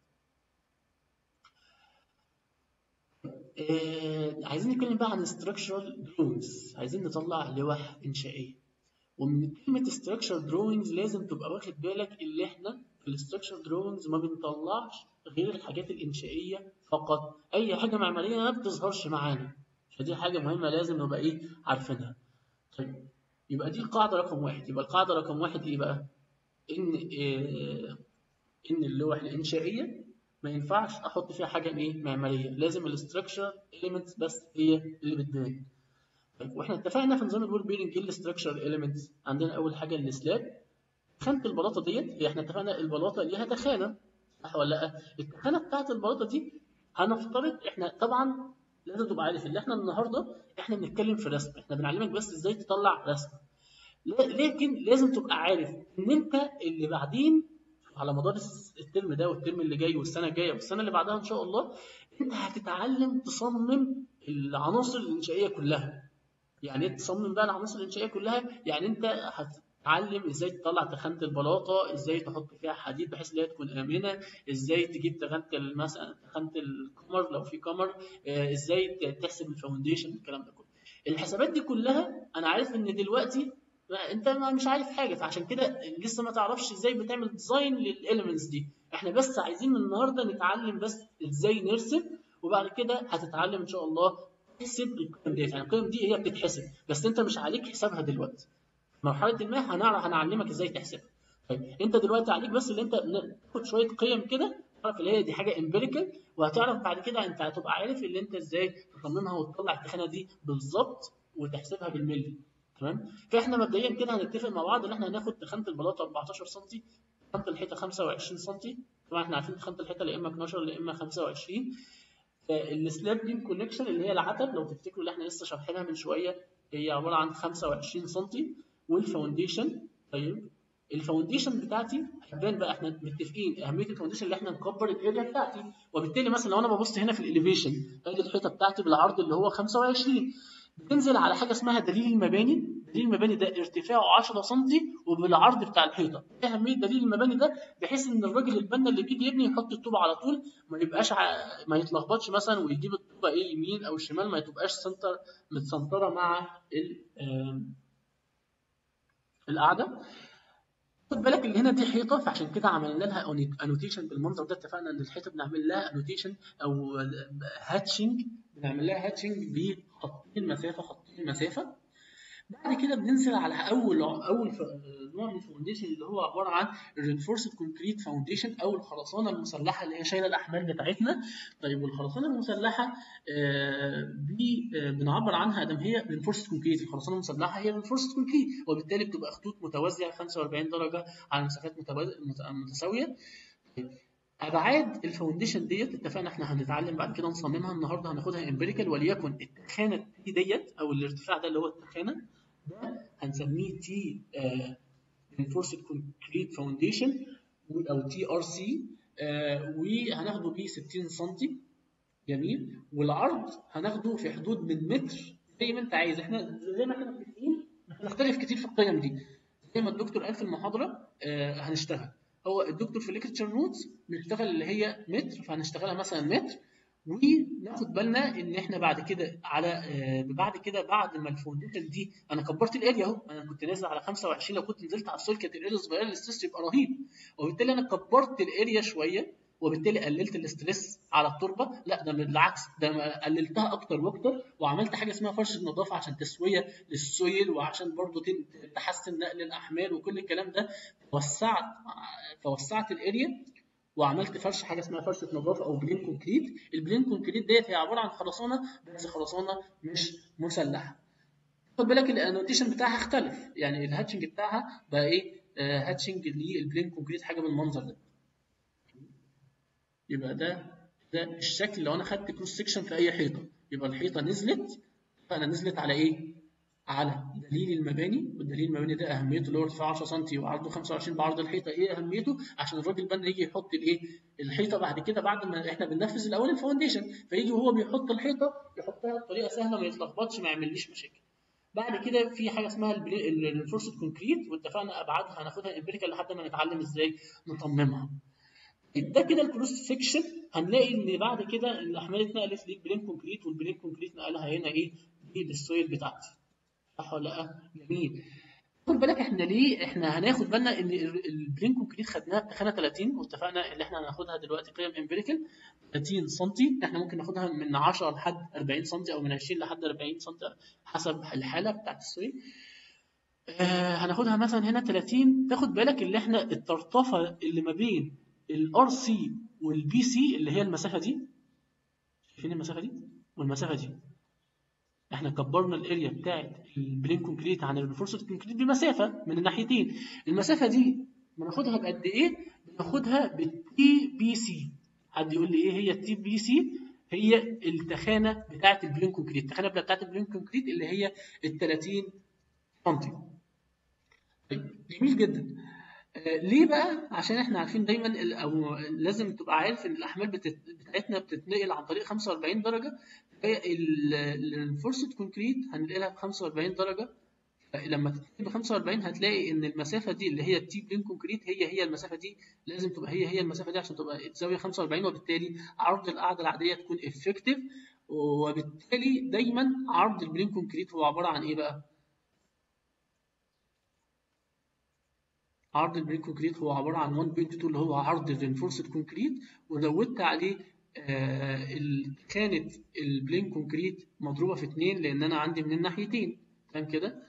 آه عايزين نتكلم بقى عن structural drawings عايزين نطلع لوح إنشائية ومن كلمة structural drawings لازم تبقى واخد بالك اللي احنا في structural drawings ما بنطلعش غير الحاجات الإنشائية فقط أي حاجة معمارية ما بتظهرش معانا فدي حاجة مهمة لازم نبقى إيه عارفينها طيب يبقى دي القاعدة رقم واحد يبقى القاعدة رقم واحد إيه بقى؟ إن آه إن اللوح الإنشائية ما ينفعش احط فيها حاجه ايه معماريه لازم الاستراكشر اليمنتس بس هي اللي بتبان طيب واحنا اتفقنا في نظام الوول بيرنج ايه الاستراكشر اليمنتس عندنا اول حاجه السلاب خانه البلاطه ديت هي احنا اتفقنا البلاطه ليها تخانه صح ولا لا التخانه بتاعت البلاطه دي هنفترض احنا طبعا لازم تبقى عارف ان احنا النهارده احنا بنتكلم في رسم احنا بنعلمك بس ازاي تطلع رسم لكن لازم تبقى عارف ان انت اللي بعدين على مدار الترم ده والترم اللي جاي والسنه الجايه والسنه اللي بعدها ان شاء الله انت هتتعلم تصمم العناصر الانشائيه كلها يعني ايه تصمم بقى العناصر الانشائيه كلها يعني انت هتتعلم ازاي تطلع تخانه البلاطه ازاي تحط فيها حديد بحيث ان هي تكون امنه ازاي تجيب تخانه مثلا تخانه الكمر لو في كمر آه، ازاي تحسب الفاونديشن الكلام ده كله الحسابات دي كلها انا عارف ان دلوقتي انت مش عارف حاجه فعشان كده لسه ما تعرفش ازاي بتعمل ديزاين للاليمنتس دي احنا بس عايزين النهارده نتعلم بس ازاي نرسم وبعد كده هتتعلم ان شاء الله تحسب القيم دي يعني القيم دي هي بتتحسب بس انت مش عليك حسابها دلوقتي مرحله ما هنعرف هنعلمك ازاي تحسبها طيب انت دلوقتي عليك بس اللي انت تاخد شويه قيم كده تعرف اللي هي دي حاجه امبيريكال وهتعرف بعد كده انت هتبقى عارف اللي انت ازاي تصممها وتطلع التخانه دي بالظبط وتحسبها بالملي تمام فاحنا مبدئيا كده هنتفق مع بعض ان احنا هناخد تخانه البلاطه 14 سم تخانه الحيطه 25 سم طبعا احنا عارفين تخانه الحيطه يا اما 12 يا اما 25 السلاب بيم كونكشن اللي هي العتب لو تفتكروا اللي احنا لسه شارحينها من شويه هي عباره عن 25 سم والفاونديشن طيب الفاونديشن بتاعتي هتبان بقى احنا متفقين اهميه الفاونديشن اللي احنا نكبر الاريا بتاعتي وبالتالي مثلا لو انا ببص هنا في الاليفيشن ادي الحيطه بتاعتي بالعرض اللي هو 25 بتنزل على حاجه اسمها دليل المباني دليل المباني ده ارتفاعه 10 سم وبالعرض بتاع الحيطه ايه اهميه دليل المباني ده بحيث ان الراجل البنا اللي بيجي يبني يحط الطوبه على طول ما يبقاش ع... ما يتلخبطش مثلا ويجيب الطوبه ايه يمين او شمال ما تبقاش سنتر متسنتره مع ال... القاعده خد بالك اللي هنا دي حيطه فعشان كده عملنا لها انوتيشن بالمنظر ده اتفقنا ان الحيطه بنعمل لها انوتيشن او هاتشنج بنعمل لها هاتشنج بخطين مسافه خطين مسافه بعد كده بننزل على اول اول نوع من الفاونديشن اللي هو عباره عن الرينفورسد كونكريت فاونديشن او الخرسانه المسلحه اللي هي شايله الاحمال بتاعتنا طيب والخرسانه المسلحه دي بنعبر عنها ادم هي رينفورسد كونكريت الخرسانه المسلحه هي رينفورسد كونكريت وبالتالي بتبقى خطوط متوازيه 45 درجه على مسافات متساويه ابعاد الفاونديشن ديت اتفقنا احنا هنتعلم بعد كده نصممها النهارده هناخدها امبيريكال وليكن التخانه ديت او الارتفاع ده اللي هو التخانه ده هنسميه تي رينفورسد كونكريت فاونديشن او تي ار سي وهناخده بيه 60 سم جميل والعرض هناخده في حدود من متر زي ما انت عايز احنا زي ما احنا متفقين هنختلف كتير في القيم دي زي ما الدكتور قال في المحاضره آه هنشتغل هو الدكتور في الليكتشر نوتس بنشتغل اللي هي متر فهنشتغلها مثلا متر وناخد بالنا ان احنا بعد كده على آه بعد كده بعد ما الفونديشن دي انا كبرت الاريا اهو انا كنت نازل على 25 لو كنت نزلت على السول كانت الاريا صغيره الاسترس يبقى رهيب وبالتالي انا كبرت الاريا شويه وبالتالي قللت الاسترس على التربه لا ده بالعكس ده قللتها اكتر واكتر وعملت حاجه اسمها فرشه نظافه عشان تسويه للسويل وعشان برضه تحسن نقل الاحمال وكل الكلام ده وسعت فوسعت الاريا وعملت فرش حاجه اسمها فرشه نظافه او بلين كونكريت البلين كونكريت ديت هي عباره عن خرسانه بس خرسانه مش مسلحه خد بالك الانوتيشن بتاعها اختلف يعني الهاتشنج بتاعها بقى ايه آه هاتشنج للبلين كونكريت حاجه بالمنظر ده يبقى ده ده الشكل لو انا خدت كروس سكشن في اي حيطه يبقى الحيطه نزلت فانا نزلت على ايه على دليل المباني والدليل المباني ده اهميته اللي هو ارتفاع 10 سم وعرضه 25 بعرض الحيطه ايه اهميته عشان الراجل بنا يجي يحط الايه الحيطه بعد كده بعد ما احنا بننفذ الاول الفاونديشن فيجي وهو بيحط الحيطه يحطها بطريقه سهله ما يتلخبطش ما يعمليش مشاكل بعد كده في حاجه اسمها الرينفورسد كونكريت واتفقنا ابعادها هناخدها امبيريكال لحد ما نتعلم ازاي نصممها ده كده الكروس سكشن هنلاقي ان بعد كده الاحمال اتنقلت للبلين كونكريت والبلين كونكريت نقلها هنا ايه للسويل بتاعتي صح ولا لا؟ جميل خد بالك احنا ليه احنا هناخد بالنا ان البلين كونكريت خدناها بتخانه 30 واتفقنا ان احنا هناخدها دلوقتي قيم امبيريكال 30 سم احنا ممكن ناخدها من 10 لحد 40 سم او من 20 لحد 40 سم حسب الحاله بتاعت السويل آه هناخدها مثلا هنا 30 تاخد بالك اللي احنا الطرطفه اللي ما بين الار سي والبي سي اللي هي المسافه دي شايفين المسافه دي والمسافه دي احنا كبرنا الاريا بتاعت البلين كونكريت عن الريفورسد كونكريت بمسافه من الناحيتين المسافه دي بناخدها بقد ايه بناخدها بالتي بي سي حد يقول لي ايه هي التي بي سي هي التخانه بتاعت البلين كونكريت التخانه بتاعت البلين كونكريت اللي هي ال 30 سم جميل جدا ليه بقى؟ عشان احنا عارفين دايما او لازم تبقى عارف ان الاحمال بتت... بتاعتنا بتتنقل عن طريق 45 درجه الفورسد كونكريت هننقلها ب 45 درجه لما تتنقل ب 45 هتلاقي ان المسافه دي اللي هي التي بلين كونكريت هي هي المسافه دي لازم تبقى هي هي المسافه دي عشان تبقى الزاويه 45 وبالتالي عرض القاعده العاديه تكون افكتيف وبالتالي دايما عرض البلين كونكريت هو عباره عن ايه بقى؟ عرض البلين كونكريت هو عباره عن 1.2 اللي هو عرض الرينفورسد كونكريت وزودت عليه آه كانت البلين كونكريت مضروبه في 2 لان انا عندي من الناحيتين تمام كده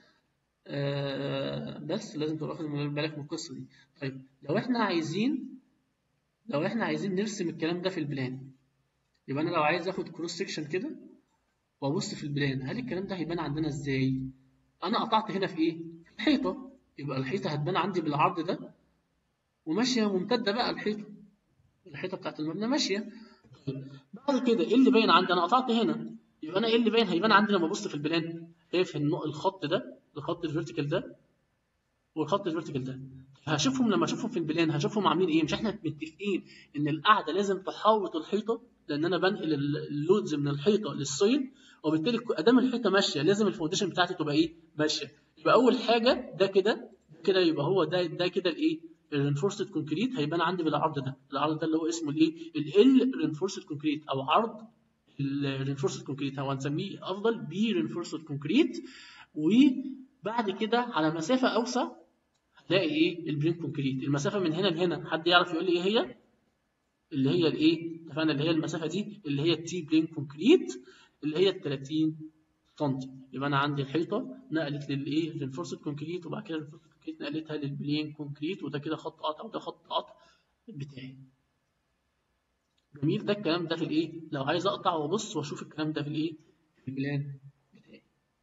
آه بس لازم تبقى واخد بالك من القصه دي طيب لو احنا عايزين لو احنا عايزين نرسم الكلام ده في البلان يبقى انا لو عايز اخد كروس سكشن كده وابص في البلان هل الكلام ده هيبان عندنا ازاي انا قطعت هنا في ايه في الحيطه يبقى الحيطه هتبان عندي بالعرض ده وماشيه ممتده بقى الحيطه الحيطه بتاعت المبنى ماشيه بعد كده ايه اللي باين عندي انا قطعت هنا يبقى انا ايه اللي باين هيبان عندي لما ابص في البلان شايف الخط ده الخط الفيرتيكال ده والخط الفيرتيكال ده هشوفهم لما اشوفهم في البلان هشوفهم عاملين ايه مش احنا متفقين ان القاعده لازم تحاوط الحيطه لان انا بنقل اللودز من الحيطه للسويل وبالتالي ادام الحيطه ماشيه لازم الفاونديشن بتاعتي تبقى ايه ماشيه يبقى اول حاجه ده كده كده يبقى هو ده ده كده الايه الرينفورسد كونكريت هيبان عندي بالعرض ده العرض ده اللي هو اسمه الايه ال رينفورسد كونكريت او عرض الرينفورسد كونكريت هو هنسميه افضل بي رينفورسد كونكريت وبعد كده على مسافه اوسع هتلاقي ايه البلين كونكريت المسافه من هنا لهنا حد يعرف يقول لي ايه هي اللي هي الايه اتفقنا اللي هي المسافه دي اللي هي التي بلين كونكريت اللي هي ال 30 سم يبقى انا عندي الحيطه نقلت للايه رينفورسد كونكريت وبعد كده الرينفورسد كونكريت نقلتها للبلين كونكريت وده كده خط قطع وده خط قطع بتاعي جميل ده الكلام ده في الايه لو عايز اقطع وابص واشوف الكلام ده في الايه في البلان بتاعي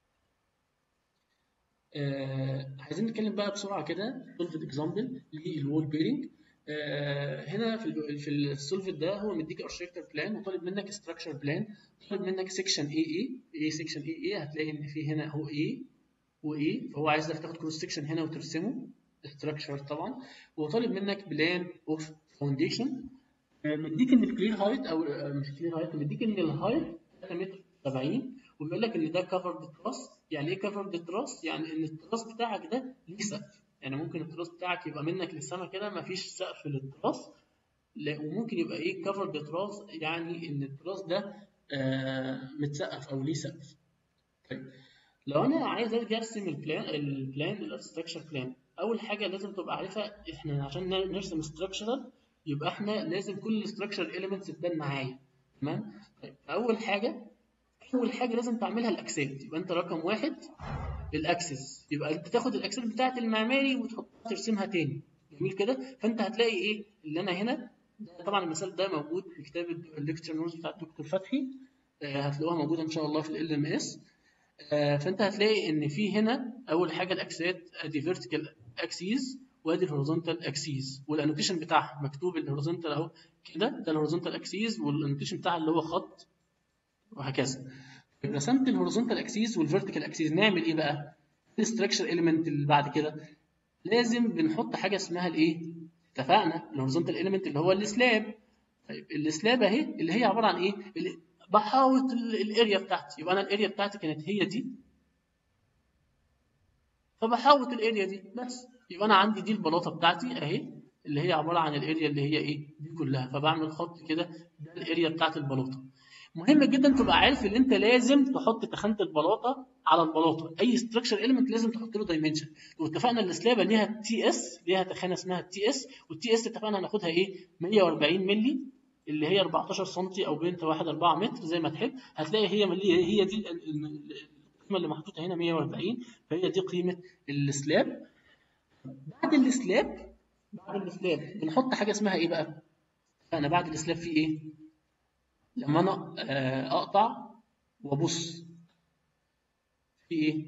آه عايزين نتكلم بقى بسرعه كده سولفد اكزامبل للوول بيرنج آه هنا في ال في السولفد ده هو مديك ارشيتكتور بلان وطالب منك ستراكشر بلان طالب منك سيكشن اي اي ايه سيكشن اي اي هتلاقي ان في هنا هو اي واي فهو عايزك تاخد كروس سيكشن هنا وترسمه ستراكشر طبعا وطالب منك بلان اوف فاونديشن مديك ان الكلير هايت او مش كلير هايت مديك ان الهايت 3 متر 70 وبيقول لك ان ده كفرد تراس يعني ايه كفرد تراس يعني ان التراس بتاعك ده ليه سقف يعني ممكن التراس بتاعك يبقى منك للسما كده مفيش سقف للتراس وممكن يبقى ايه كفرد تراس يعني ان التراس ده آه متسقف او ليه سقف طيب لو انا عايز ارجع ارسم البلان البلان الاركتكتشر بلان اول حاجه لازم تبقى عارفها احنا عشان نرسم ستراكشرال يبقى احنا لازم كل structure elements تبان معايا تمام طيب اول حاجه اول حاجه لازم تعملها الاكسات يبقى انت رقم واحد الاكسس يبقى انت تاخد الاكسات بتاعه المعماري وتحطها ترسمها تاني جميل كده فانت هتلاقي ايه اللي انا هنا طبعا المثال ده موجود في كتاب الليكتشر نوتس بتاع الدكتور فتحي آه هتلاقوها موجوده ان شاء الله في ال ام اس آه فانت هتلاقي ان في هنا اول حاجه الاكسات ادي فيرتيكال اكسيز وادي الهوريزونتال اكسيز والانوتيشن بتاعها مكتوب الهوريزونتال اهو كده ده الهوريزونتال اكسيز والانوتيشن بتاعها اللي هو خط وهكذا رسمت الهوريزونتال اكسيز والفيرتيكال اكسيز نعمل ايه بقى الاستراكشر اليمنت اللي بعد كده لازم بنحط حاجه اسمها الايه اتفقنا الهوريزونتال اليمنت اللي هو السلاب طيب السلاب اهي اللي هي عباره عن ايه بحاوط الاريا بتاعتي يبقى انا الاريا بتاعتي كانت هي دي فبحاوط الاريا دي بس يبقى انا عندي دي البلاطه بتاعتي اهي اللي هي عباره عن الاريا اللي هي ايه دي كلها فبعمل خط كده ده الاريا بتاعت البلاطه مهم جدا تبقى عارف ان انت لازم تحط تخانه البلاطه على البلاطه اي ستراكشر اليمنت لازم تحط له دايمنشن واتفقنا السلابه ليها تي اس ليها تخانه اسمها تي اس والتي اس اتفقنا هناخدها ايه 140 مللي اللي هي 14 سم او بنت 1 4 متر زي ما تحب هتلاقي هي هي دي القيمه اللي محطوطه هنا 140 فهي دي قيمه السلاب بعد السلاب بعد السلاب بنحط حاجه اسمها ايه بقى انا بعد السلاب في ايه لما انا اقطع وابص في ايه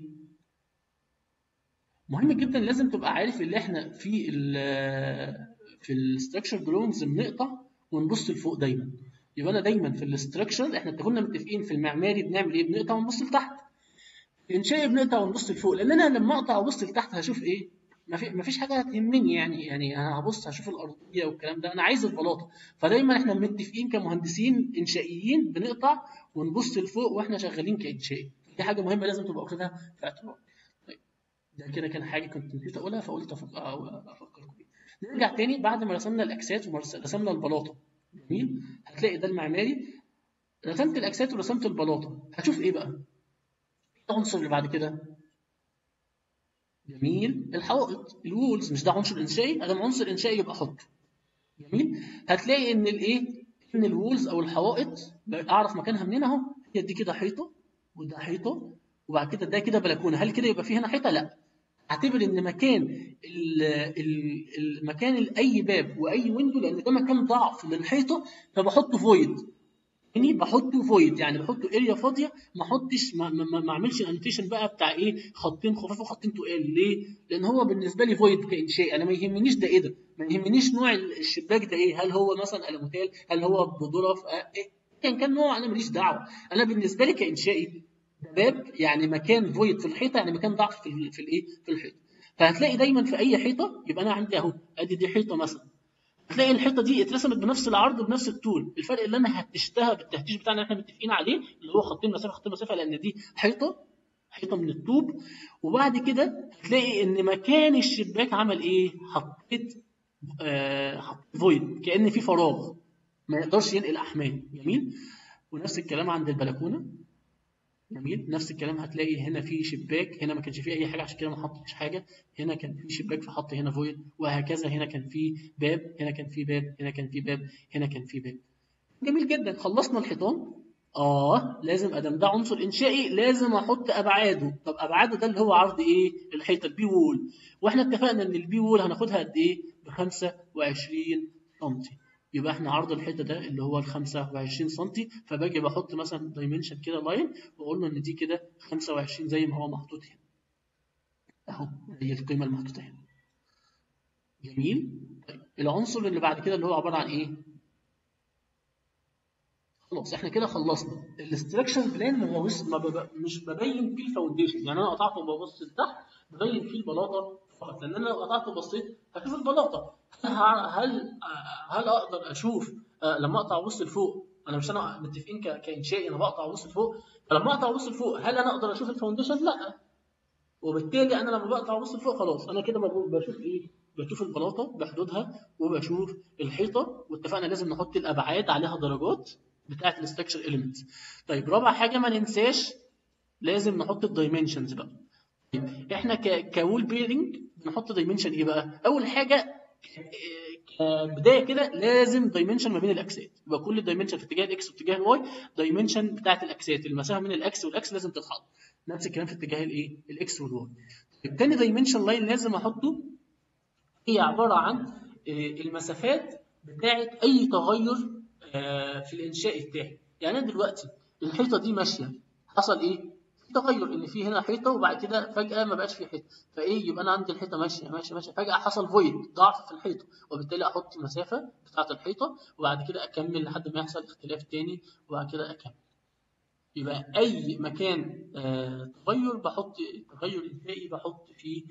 مهم جدا لازم تبقى عارف اللي احنا في ال في الاستراكشر دروينجز بنقطع ونبص لفوق دايما يبقى انا دايما في الاستراكشر احنا كنا متفقين في المعماري بنعمل ايه بنقطع ونبص لتحت في الانشائي بنقطع ونبص لفوق لان انا لما اقطع وابص لتحت هشوف ايه ما فيش حاجه هتهمني يعني يعني انا هبص هشوف الارضيه والكلام ده انا عايز البلاطه فدايما احنا متفقين كمهندسين انشائيين بنقطع ونبص لفوق واحنا شغالين كانشائي دي حاجه مهمه لازم تبقى واخدها في اعتبار طيب ده كده كان حاجه كنت نسيت اقولها فقلت افكركم بيها نرجع تاني بعد ما رسمنا الاكسات ورسمنا البلاطه جميل هتلاقي ده المعماري رسمت الاكسات ورسمت البلاطه هتشوف ايه بقى العنصر اللي بعد كده جميل الحوائط الوولز مش ده عنصر انشائي ادام عنصر انشائي يبقى حطه جميل هتلاقي ان الايه ان الوولز او الحوائط اعرف مكانها منين اهو هي دي كده حيطه وده حيطه وبعد كده ده كده بلكونه هل كده يبقى في هنا حيطه لا اعتبر ان مكان المكان اي باب واي ويندو لان ده مكان ضعف للحيطه فبحطه فويد يعني بحطه فويد يعني بحطه اريا فاضيه ما احطش ما, ما, ما اعملش الانوتيشن بقى بتاع ايه خطين خفاف وخطين تقال ليه؟ لان هو بالنسبه لي فويد كانشاء انا ما يهمنيش ده ايه ده ما يهمنيش نوع الشباك ده ايه هل هو مثلا الموتيل هل هو بظرف ايه كان كان نوع انا ماليش دعوه انا بالنسبه لي كانشائي باب يعني مكان فويد في الحيطه يعني مكان ضعف في في الايه في الحيطه فهتلاقي دايما في اي حيطه يبقى انا عندي اهو ادي دي حيطه مثلا هتلاقي الحيطه دي اترسمت بنفس العرض وبنفس الطول الفرق اللي انا هتشتها بالتهتيش بتاعنا اللي احنا متفقين عليه اللي هو خطين مسافه خطين مسافه لان دي حيطه حيطه من الطوب وبعد كده هتلاقي ان مكان الشباك عمل ايه حطيت آه حطيت فويد كان في فراغ ما يقدرش ينقل احمال جميل ونفس الكلام عند البلكونه جميل نفس الكلام هتلاقي هنا في شباك هنا ما كانش فيه اي حاجه عشان كده ما حطيتش حاجه هنا كان في شباك فحط هنا فويد وهكذا هنا كان في باب هنا كان في باب هنا كان في باب هنا كان في باب جميل جدا خلصنا الحيطان اه لازم ادم ده عنصر انشائي لازم احط ابعاده طب ابعاده ده اللي هو عرض ايه الحيطه البي وول واحنا اتفقنا ان البي وول هناخدها قد ايه ب 25 سم يبقى احنا عرض الحته ده اللي هو ال 25 سم فباجي بحط مثلا دايمنشن كده لاين واقول له ان دي كده 25 زي ما هو محطوط هنا اهو هي القيمه المحطوطه هنا جميل طيب العنصر اللي بعد كده اللي هو عباره عن ايه خلاص احنا كده خلصنا الاستراكشر بلان ما ببص ما بب... مش ببين فيه الفاونديشن يعني انا قطعته وببص لتحت ببين فيه البلاطه فقط لان انا لو قطعته وبصيت هشوف البلاطه هل هل اقدر اشوف لما اقطع وسط لفوق انا مش انا متفقين كانشائي انا بقطع وسط لفوق فلما اقطع وسط لفوق هل انا اقدر اشوف الفاونديشن؟ لا وبالتالي انا لما بقطع وسط لفوق خلاص انا كده بشوف ايه؟ بشوف البلاطه بحدودها وبشوف الحيطه واتفقنا لازم نحط الابعاد عليها درجات بتاعه الاستراكشر اليمنت طيب رابع حاجه ما ننساش لازم نحط الدايمنشنز بقى طيب احنا كوول بيرنج بنحط دايمنشن ايه بقى؟ اول حاجه كبدايه كده لازم دايمنشن ما بين الاكسات يبقى كل دايمنشن في اتجاه الاكس واتجاه الواي دايمنشن بتاعت الاكسات المسافه بين الاكس والاكس لازم تتحط نفس الكلام في اتجاه الايه الاكس والواي الثاني دايمنشن لاين لازم احطه هي عباره عن المسافات بتاعت اي تغير في الانشاء بتاعي يعني انا دلوقتي الحيطه دي ماشيه حصل ايه تغير ان في هنا حيطه وبعد كده فجاه ما بقاش في حيطه فايه يبقى انا عندي الحيطه ماشيه ماشيه ماشيه فجاه حصل فويد ضعف في الحيطه وبالتالي احط المسافه بتاعه الحيطه وبعد كده اكمل لحد ما يحصل اختلاف تاني وبعد كده اكمل يبقى اي مكان آه تغير بحط تغير انتهائي بحط فيه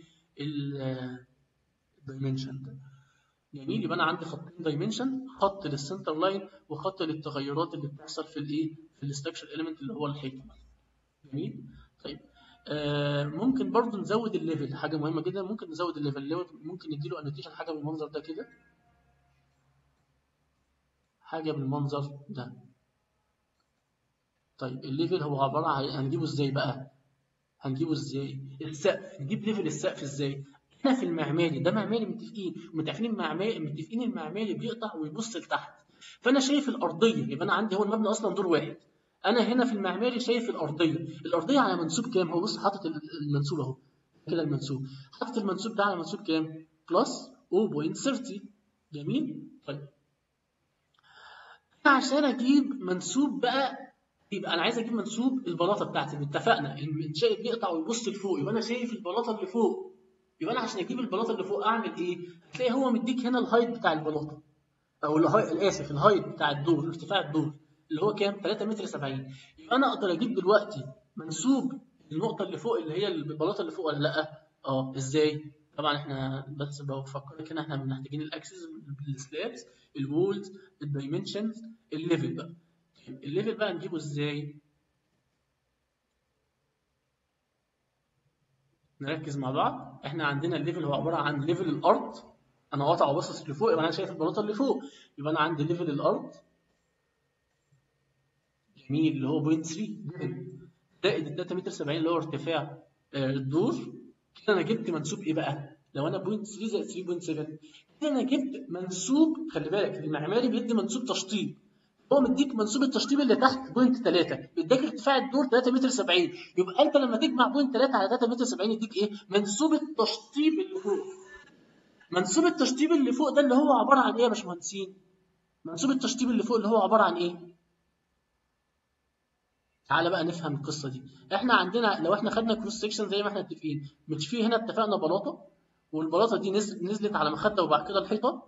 الدايمنشن ده جميل يبقى انا عندي خطين دايمنشن خط للسنتر لاين وخط للتغيرات اللي بتحصل في الايه في الاستراكشر اليمنت اللي هو الحيطه جميل طيب آه ممكن برضو نزود الليفل حاجه مهمه جدا ممكن نزود الليفل ممكن نديله انوتيشن حاجه بالمنظر ده كده حاجه بالمنظر ده طيب الليفل هو عباره عن هنجيبه ازاي بقى هنجيبه ازاي السقف نجيب ليفل السقف ازاي احنا في المعماري ده معماري متفقين متفقين المعماري متفقين المعماري بيقطع ويبص لتحت فانا شايف الارضيه يبقى انا عندي هو المبنى اصلا دور واحد انا هنا في المعماري شايف الارضيه الارضيه على منسوب كام هو بص حاطط المنسوب اهو كده المنسوب حاطط المنسوب ده على منسوب كام بلس 0.30 جميل طيب عشان اجيب منسوب بقى يبقى انا عايز اجيب منسوب البلاطه بتاعتي اتفقنا المنشأ بيقطع ويبص لفوق يبقى انا شايف البلاطه اللي فوق يبقى انا عشان اجيب البلاطه اللي فوق اعمل ايه هتلاقي هو مديك هنا الهايت بتاع البلاطه او الهاي اسف الهايت بتاع الدور ارتفاع الدور اللي هو كام 3 متر 70 يبقى انا اقدر اجيب دلوقتي منسوب النقطه اللي فوق اللي هي البلاطه اللي فوق ولا لا اه ازاي طبعا احنا بس بفكرك هنا احنا محتاجين الاكسس السلابس الوولز الدايمنشنز الليفل بقى الليفل بقى نجيبه ازاي نركز مع بعض احنا عندنا الليفل هو عباره عن ليفل الارض انا قاطع وباصص لفوق يبقى انا شايف البلاطه اللي فوق يبقى انا عندي ليفل الارض جميل اللي هو 0.3 زائد ال 3 متر 70 اللي هو ارتفاع الدور كده انا جبت منسوب ايه بقى؟ لو انا 0.3 زائد 3.7 كده انا جبت منسوب خلي بالك المعماري بيدي منسوب تشطيب هو مديك منسوب التشطيب اللي تحت بوينت 3 بيديك ارتفاع الدور 3 متر 70 يبقى انت لما تجمع بوينت 3 على 3 متر 70 يديك ايه منسوب التشطيب اللي فوق منسوب التشطيب اللي فوق ده اللي هو عباره عن ايه يا باشمهندسين منسوب التشطيب اللي فوق اللي هو عباره عن ايه تعالى بقى نفهم القصه دي احنا عندنا لو احنا خدنا كروس سيكشن زي ما احنا متفقين مش في هنا اتفقنا بلاطه والبلاطه دي نزل نزلت على مخده وبعد كده الحيطه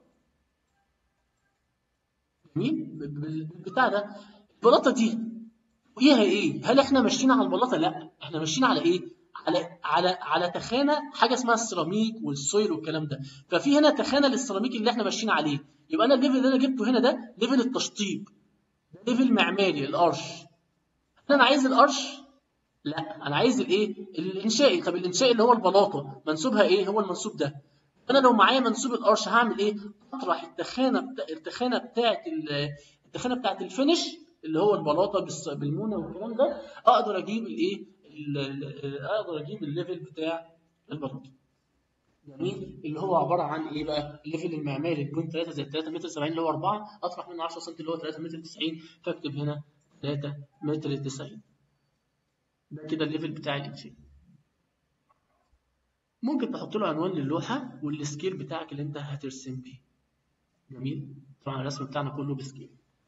جميل بالبتاع ده البلاطه دي فيها ايه هل احنا ماشيين على البلاطه لا احنا ماشيين على ايه على على على تخانه حاجه اسمها السيراميك والسويل والكلام ده ففي هنا تخانه للسيراميك اللي احنا ماشيين عليه يبقى انا الليفل اللي انا جبته هنا ده ليفل التشطيب ليفل معماري الارش انا عايز الارش لا انا عايز الايه الانشائي طب الانشائي اللي هو البلاطه منسوبها ايه هو المنسوب ده انا لو معايا منسوب الارش هعمل ايه اطرح التخانه بتا... التخانه بتاعه التخانه بتاعه الفينش اللي هو البلاطه بالمونه والكلام ده اقدر اجيب الايه اقدر اجيب الليفل بتاع البلاطه جميل اللي هو عباره عن ايه بقى الليفل المعماري بوينت 3 زائد 3 متر 70 اللي هو 4 اطرح منه 10 سم اللي هو 3 متر 90 فاكتب هنا 3 متر 90 ده كده الليفل بتاع الانشاء ممكن تحط له عنوان للوحه والسكيل بتاعك اللي انت هترسم بيه جميل طبعا الرسم بتاعنا كله بسكيل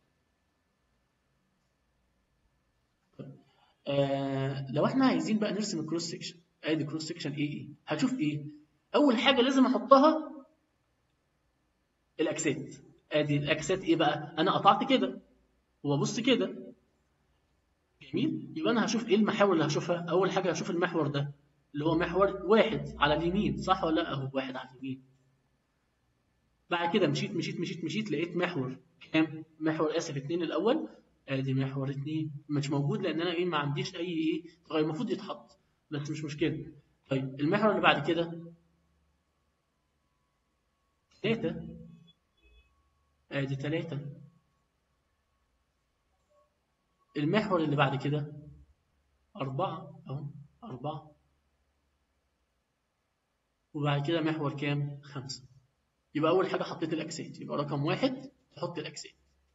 آه لو احنا عايزين بقى نرسم الكروس سيكشن ادي كروس سيكشن ايه ايه هشوف ايه اول حاجه لازم احطها الاكسات ادي الاكسات ايه بقى انا قطعت كده وابص كده جميل يبقى انا هشوف ايه المحاور اللي هشوفها اول حاجه هشوف المحور ده اللي هو محور واحد على اليمين صح ولا لا اهو واحد على اليمين بعد كده مشيت مشيت مشيت مشيت لقيت محور كام محور اسف اتنين الاول ادي محور اتنين مش موجود لان انا ايه ما عنديش اي ايه طيب المفروض يتحط بس مش مشكله طيب المحور اللي بعد كده ثلاثة ادي ثلاثة المحور اللي بعد كده أربعة أهو أربعة وبعد كده محور كام؟ خمسة يبقى أول حاجة حطيت الأكسات يبقى رقم واحد تحط الأكسات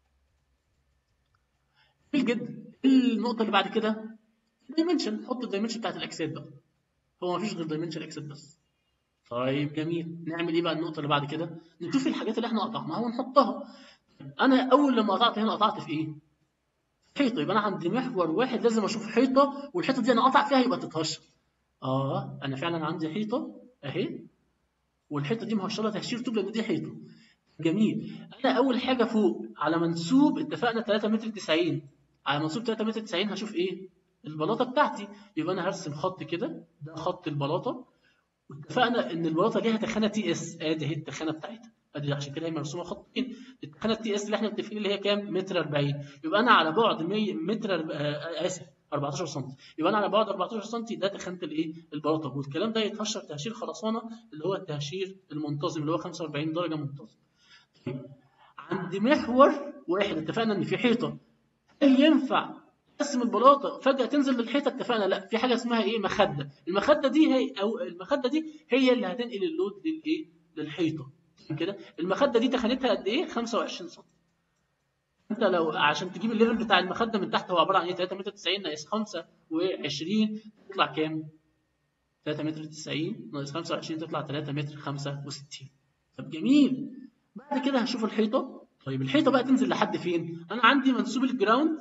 جميل جدا النقطة اللي بعد كده الدايمنشن حط الدايمنشن بتاعت الأكسات بقى هو مفيش غير دايمنشن أكسات بس طيب جميل نعمل ايه بقى النقطة اللي بعد كده؟ نشوف الحاجات اللي احنا قطعناها ونحطها أنا أول لما قطعت هنا قطعت في إيه؟ حيطة يبقى أنا عندي محور واحد لازم أشوف حيطة والحيطة دي أنا قطع فيها يبقى تتهشر آه أنا فعلا عندي حيطة أهي والحيطة دي مهشرة تهشير طوب لأن دي حيطة جميل أنا أول حاجة فوق على منسوب اتفقنا 3 متر 90 على منسوب 3 متر 90 هشوف إيه؟ البلاطة بتاعتي يبقى أنا هرسم خط كده ده خط البلاطة واتفقنا ان البلاطه ليها تخانه تي اس ادي اهي التخانه بتاعتها ادي عشان كده هي مرسومه خطين التخانه التي اس اللي احنا متفقين اللي هي كام متر 40 يبقى انا على بعد 100 متر آه اسف 14 سم يبقى انا على بعد 14 سم ده تخانه الايه البلاطه والكلام ده يتهشر تهشير خرسانه اللي هو التهشير المنتظم اللي هو 45 درجه منتظم عند محور واحد اتفقنا ان في حيطه هل ينفع تقسم البلاطه فجاه تنزل للحيطه اتفقنا لا في حاجه اسمها ايه مخده المخده دي هي او المخده دي هي اللي هتنقل اللود للايه للحيطه كده المخده دي تخانتها قد ايه 25 سم انت لو عشان تجيب الليفل بتاع المخده من تحت هو عباره عن ايه 3 متر 90 ناقص 25 تطلع كام 3 متر 90 ناقص 25 تطلع 3 متر 65 طب جميل بعد كده هنشوف الحيطه طيب الحيطه بقى تنزل لحد فين انا عندي منسوب الجراوند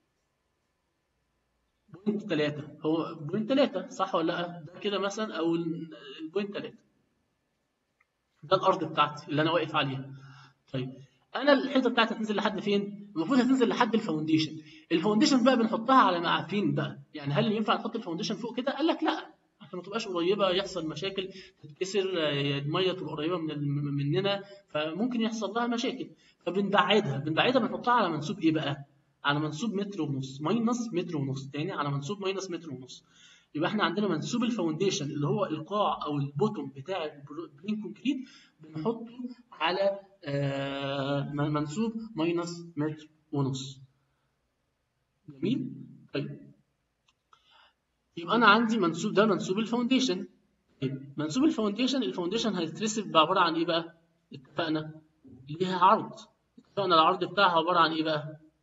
بوينت 3 هو بوينت 3 صح ولا لا ده كده مثلا او البوينت 3 ده الارض بتاعتي اللي انا واقف عليها طيب انا الحيطه بتاعتي هتنزل لحد فين المفروض هتنزل لحد الفاونديشن الفاونديشن بقى بنحطها على مع فين بقى يعني هل ينفع نحط الفاونديشن فوق كده قال لك لا عشان ما تبقاش قريبه يحصل مشاكل تتكسر الميه تبقى قريبه من مننا فممكن يحصل لها مشاكل فبنبعدها بنبعدها بنحطها على منسوب ايه بقى على منسوب متر ونص ماينس متر ونص تاني على منسوب ماينس متر ونص يبقى احنا عندنا منسوب الفاونديشن اللي هو القاع او البوتوم بتاع البلين كونكريت بنحطه على آه منسوب ماينس متر ونص جميل طيب يبقى انا عندي منسوب ده منسوب الفاونديشن طيب منسوب الفاونديشن الفاونديشن هيترسب عباره عن ايه بقى اتفقنا ليها عرض اتفقنا العرض بتاعها عباره عن ايه بقى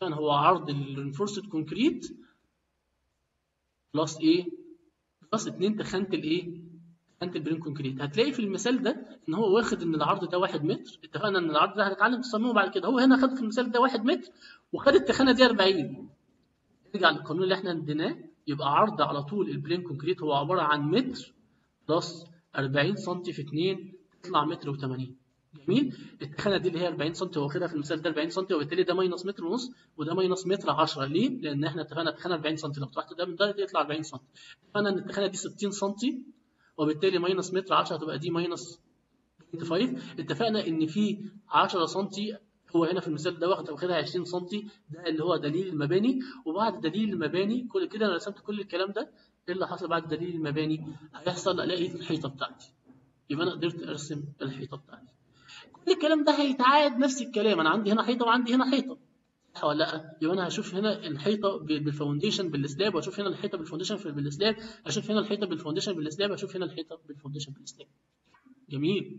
كان هو عرض الرينفورسد كونكريت بلس ايه بلس 2 تخانه الايه تخانه البرين كونكريت هتلاقي في المثال ده ان هو واخد ان العرض ده 1 متر اتفقنا ان العرض ده هنتعلم تصممه بعد كده هو هنا خد في المثال ده 1 متر وخد التخانه دي 40 نرجع للقانون اللي احنا اديناه يبقى عرض على طول البلين كونكريت هو عباره عن متر بلس 40 سم في 2 تطلع متر و80 جميل التخانه دي اللي هي 40 سم هو واخدها في المثال ده 40 سم وبالتالي ده ماينس متر ونص وده ماينس متر 10 ليه؟ لان احنا اتفقنا التخانه 40 سم لو طلعت ده من ده يطلع 40 سم اتفقنا ان التخانه دي 60 سم وبالتالي ماينس متر 10 هتبقى دي ماينس 5 اتفقنا ان في 10 سم هو هنا في المثال ده واخد واخدها 20 سم ده اللي هو دليل المباني وبعد دليل المباني كل كده انا رسمت كل الكلام ده ايه اللي حصل بعد دليل المباني هيحصل الاقي الحيطه بتاعتي يبقى انا قدرت ارسم الحيطه بتاعتي كل الكلام ده هيتعاد نفس الكلام انا عندي هنا حيطه وعندي هنا حيطه صح ولا لا يبقى انا هشوف هنا الحيطه بالفاونديشن بالسلاب واشوف هنا الحيطه بالفاونديشن بالسلاب اشوف هنا الحيطه بالفاونديشن بالسلاب اشوف هنا الحيطه بالفاونديشن بالسلاب جميل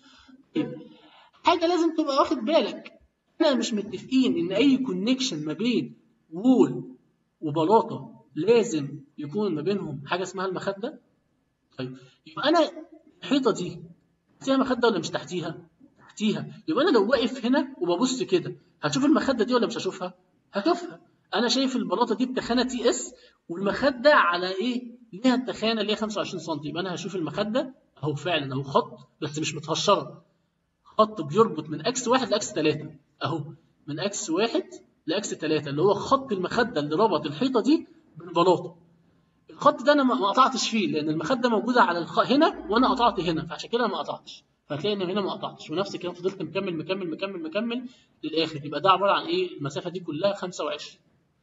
حاجه لازم تبقى واخد بالك احنا مش متفقين ان اي كونكشن ما بين وول وبلاطه لازم يكون ما بينهم حاجه اسمها المخده طيب يبقى انا الحيطه دي تحتيها مخده ولا مش تحتيها تحتيها يبقى انا لو واقف هنا وببص كده هشوف المخده دي ولا مش هشوفها هشوفها انا شايف البلاطه دي بتخانه تي اس والمخده على ايه ليها التخانه اللي هي 25 سم يبقى انا هشوف المخده اهو فعلا اهو خط بس مش متهشره خط بيربط من اكس واحد لاكس 3 اهو من اكس واحد لاكس 3 اللي هو خط المخده اللي ربط الحيطه دي بالبلاطه الخط ده انا ما قطعتش فيه لان المخده موجوده على الخ... هنا وانا قطعت هنا فعشان كده ما قطعتش فهتلاقي ان هنا ما قطعتش ونفس الكلام فضلت مكمل مكمل مكمل مكمل للاخر يبقى ده عباره عن ايه المسافه دي كلها 25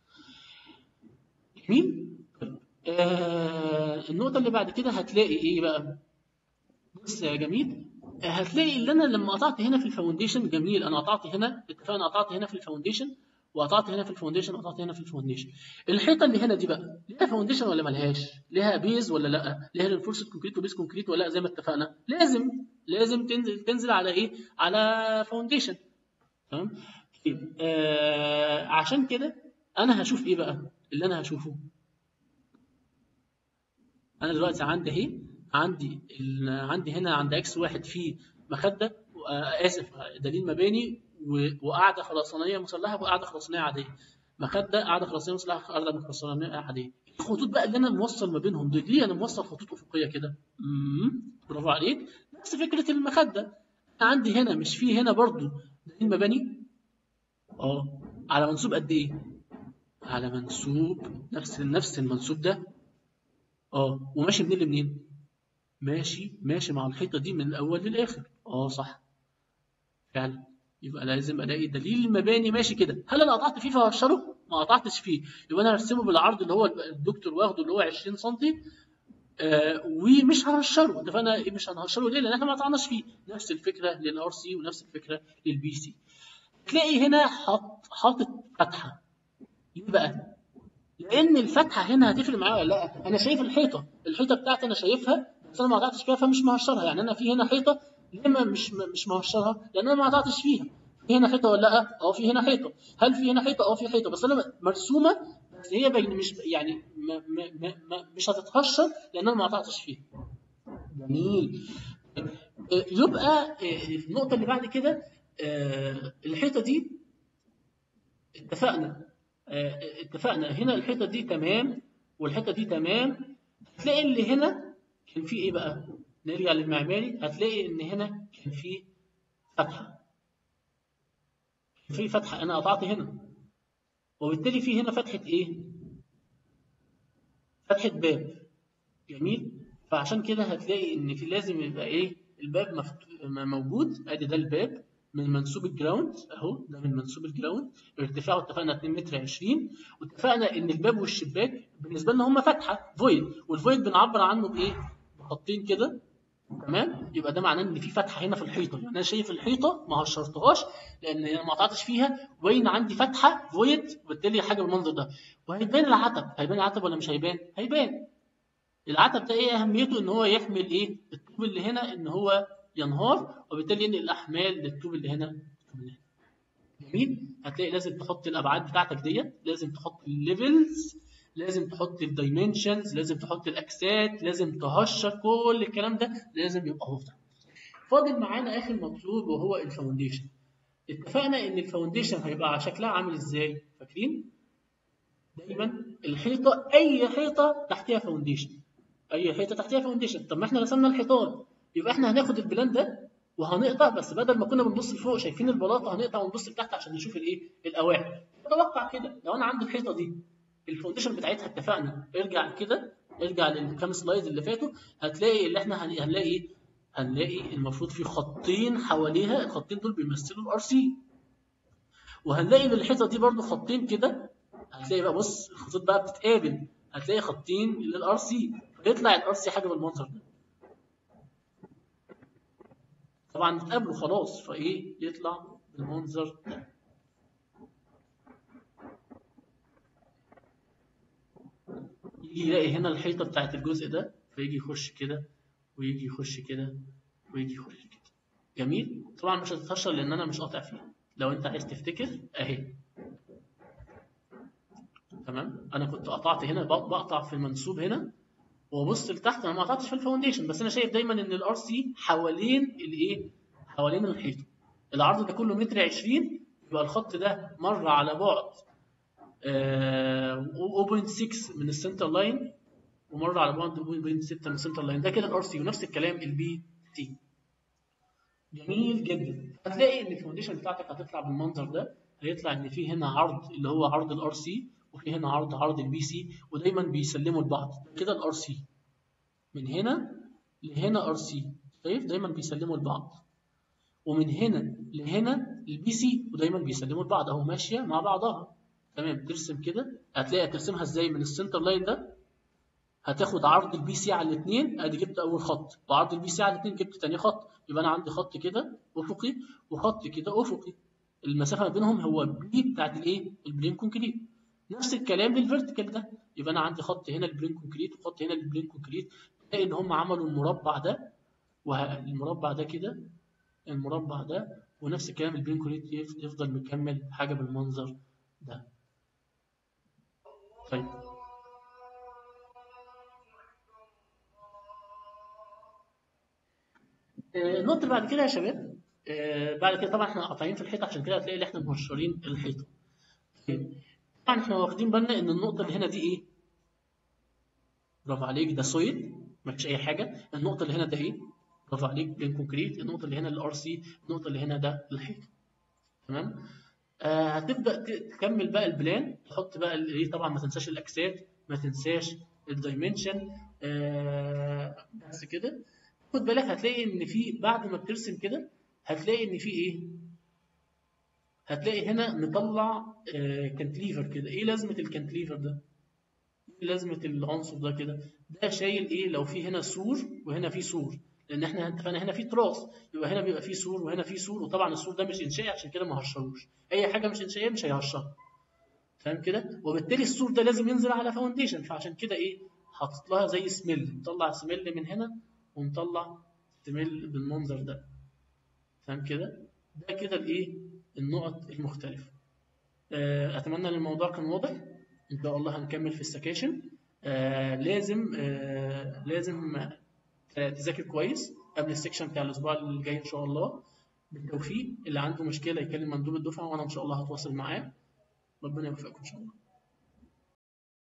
جميل آه النقطه اللي بعد كده هتلاقي ايه بقى بص يا جميل هتلاقي اللي انا لما قطعت هنا في الفاونديشن جميل انا قطعت هنا اتفقنا قطعت هنا في الفاونديشن وقطعت هنا في الفاونديشن وقطعت هنا في الفاونديشن الحيطه اللي هنا دي بقى ليها فاونديشن ولا ملهاش ليها بيز ولا لا ليها رينفورسد كونكريت وبيز كونكريت ولا لا زي ما اتفقنا لازم لازم تنزل تنزل على ايه على فاونديشن تمام طيب آه عشان كده انا هشوف ايه بقى اللي انا هشوفه انا دلوقتي عندي اهي عندي عندي هنا عند اكس واحد في مخده اسف دليل مباني وقاعده خرسانيه مسلحه وقاعده خرسانيه عاديه مخده قاعده خرسانيه مسلحه قاعده خرسانيه عاديه الخطوط بقى اللي انا موصل ما بينهم دول ليه انا موصل خطوط افقيه كده برافو عليك نفس فكره المخده عندي هنا مش في هنا برضو دليل مباني اه على منسوب قد ايه على منسوب نفس نفس المنسوب ده اه وماشي منين لمنين ماشي ماشي مع الحيطه دي من الاول للاخر اه صح فعلا يبقى لازم الاقي دليل المباني ماشي كده هل انا قطعت فيه فهشره ما قطعتش فيه يبقى انا هرسمه بالعرض اللي هو الدكتور واخده اللي هو 20 سم آه ومش ههشره اتفقنا ايه مش هنهشره ليه لان احنا ما قطعناش فيه نفس الفكره للار سي ونفس الفكره للبي سي تلاقي هنا حاط حاطط فتحه ليه بقى لان الفتحه هنا هتفرق معايا ولا لا انا شايف الحيطه الحيطه بتاعتي انا شايفها بس انا ما قطعتش فيها فمش مهشرها يعني انا في هنا حيطه ليه ما مش مش مهشرها لان انا ما قطعتش فيها في هنا حيطه ولا لا اه في هنا حيطه هل في هنا حيطه اه في حيطه بس انا مرسومه بس هي بين مش يعني ما ما ما مش هتتهشر لان انا ما قطعتش فيها جميل يبقى النقطه اللي بعد كده الحيطه دي اتفقنا اتفقنا هنا الحيطه دي تمام والحيطه دي تمام هتلاقي اللي هنا كان في ايه بقى نرجع للمعماري هتلاقي ان هنا كان في فتحه في فتحه انا قطعت هنا وبالتالي في هنا فتحه ايه فتحه باب جميل فعشان كده هتلاقي ان في لازم يبقى ايه الباب مفت... موجود ادي ده الباب من منسوب الجراوند اهو ده من منسوب الجراوند ارتفاعه اتفقنا 2 متر 20 واتفقنا ان الباب والشباك بالنسبه لنا هم فتحه فويد والفويد بنعبر عنه بايه؟ بخطين كده تمام يبقى ده معناه ان في فتحه هنا في الحيطه يعني انا شايف الحيطه ما هشرتهاش لان انا ما قطعتش فيها وين عندي فتحه فويد وبالتالي حاجه بالمنظر ده وهيبان العتب هيبان العتب ولا مش هيبان؟ هيبان العتب ده ايه اهميته ان هو يحمل ايه؟ الطوب اللي هنا ان هو ينهار وبالتالي ينقل الاحمال للطوب اللي هنا الطوب اللي هنا جميل هتلاقي لازم تحط الابعاد بتاعتك ديت لازم تحط الليفلز لازم تحط الدايمنشنز لازم تحط الاكسات لازم تهشر كل الكلام ده لازم يبقى مفتوح فاضل معانا اخر مطلوب وهو الفاونديشن اتفقنا ان الفاونديشن هيبقى شكلها عامل ازاي فاكرين دايما الحيطه اي حيطه تحتها فاونديشن اي حيطه تحتها فاونديشن طب ما احنا رسمنا الحيطان يبقى احنا هناخد البلان ده وهنقطع بس بدل ما كنا بنبص لفوق شايفين البلاطه هنقطع ونبص لتحت عشان نشوف الايه القواعد اتوقع كده لو انا عندي الحيطه دي الفاونديشن بتاعتها اتفقنا ارجع كده ارجع للكام سلايد اللي فاتوا هتلاقي اللي احنا هن- هنلاقي ايه هنلاقي المفروض في خطين حواليها الخطين دول بيمثلوا الار سي وهنلاقي ان الحيطه دي برضو خطين كده هتلاقي بقى بص الخطوط بقى بتتقابل هتلاقي خطين للار سي فيطلع الار سي حاجه بالمنظر ده طبعا اتقابلوا خلاص فايه يطلع بالمنظر ده يجي يلاقي هنا الحيطه بتاعت الجزء ده فيجي يخش كده ويجي يخش كده ويجي يخش كده جميل طبعا مش هتتهشر لان انا مش قاطع فيها لو انت عايز تفتكر اهي تمام انا كنت قطعت هنا بق- بقطع في المنسوب هنا وابص لتحت انا ما قطعتش في الفاونديشن بس انا شايف دايما ان الار سي حوالين الايه حوالين الحيطه العرض ده كله متر 20 يبقى الخط ده مر على بعد آه، 0.6 من السنتر لاين ومر على بعد 0.6 من السنتر لاين ده كده الار سي ونفس الكلام البي تي جميل جدا هتلاقي ان الفاونديشن بتاعتك هتطلع بالمنظر ده هيطلع ان في هنا عرض اللي هو عرض الار سي وفي هنا عرض عرض البي سي ودايما بيسلموا لبعض كده الار سي من هنا لهنا ار سي شايف دايما بيسلموا لبعض ومن هنا لهنا البي سي ودايما بيسلموا لبعض اهو ماشيه مع بعضها تمام ترسم كده هتلاقي ترسمها ازاي من السنتر لاين ده هتاخد عرض البي سي على الاثنين ادي جبت اول خط وعرض البي سي على الاثنين جبت ثاني خط يبقى انا عندي خط كده افقي وخط كده افقي المسافه ما بينهم هو بي بتاعت الايه البلين كونكريت نفس الكلام للفيرتيكال ده يبقى انا عندي خط هنا البلين كونكريت وخط هنا البلين كونكريت تلاقي ان هم عملوا المربع ده والمربع ده كده المربع ده ونفس الكلام البلين كونكريت يف- يفضل مكمل حاجه بالمنظر ده طيب آه، النقطة اللي بعد كده يا شباب آه، بعد كده طبعا احنا قاطعين في الحيطة عشان كده هتلاقي ان احنا مهشرين الحيطة. طيب، طبعا احنا واخدين بالنا ان النقطة اللي هنا دي ايه؟ برافو عليك ده سويد مفيش أي حاجة، النقطة اللي هنا ده ايه؟ برافو عليك بلين كونكريت، النقطة اللي هنا الار سي، النقطة اللي هنا ده الحيطة. تمام؟ آه هتبدأ ت- تكمل بقى البلان تحط بقى ال- ايه طبعا ما تنساش الاكسات ما تنساش الدايمنشن آه بس كده خد بالك هتلاقي ان في بعد ما بترسم كده هتلاقي ان في ايه هتلاقي هنا مطلع آه كانتليفر كده ايه لازمه الكانتليفر ده ايه لازمه العنصر ده كده ده شايل ايه لو في هنا سور وهنا في سور لان احنا اتفقنا هنا في تراس يبقى هنا بيبقى في سور وهنا في سور وطبعا السور ده مش انشائي عشان كده ما هشروش اي حاجه مش انشائيه مش هيهشرها فاهم كده وبالتالي السور ده لازم ينزل على فاونديشن فعشان كده ايه حاطط لها زي سميل مطلع سميل من هنا ومطلع سميل بالمنظر ده فاهم كده ده كده الايه النقط المختلفه آه، اتمنى ان الموضوع كان واضح ان شاء الله هنكمل في السكاشن آه، لازم آه، لازم آه، تذاكر كويس قبل السكشن بتاع الاسبوع اللي جاي ان شاء الله بالتوفيق اللي عنده مشكله يكلم مندوب الدفعه وانا ان شاء الله هتواصل معاه ربنا يوفقكم ان شاء الله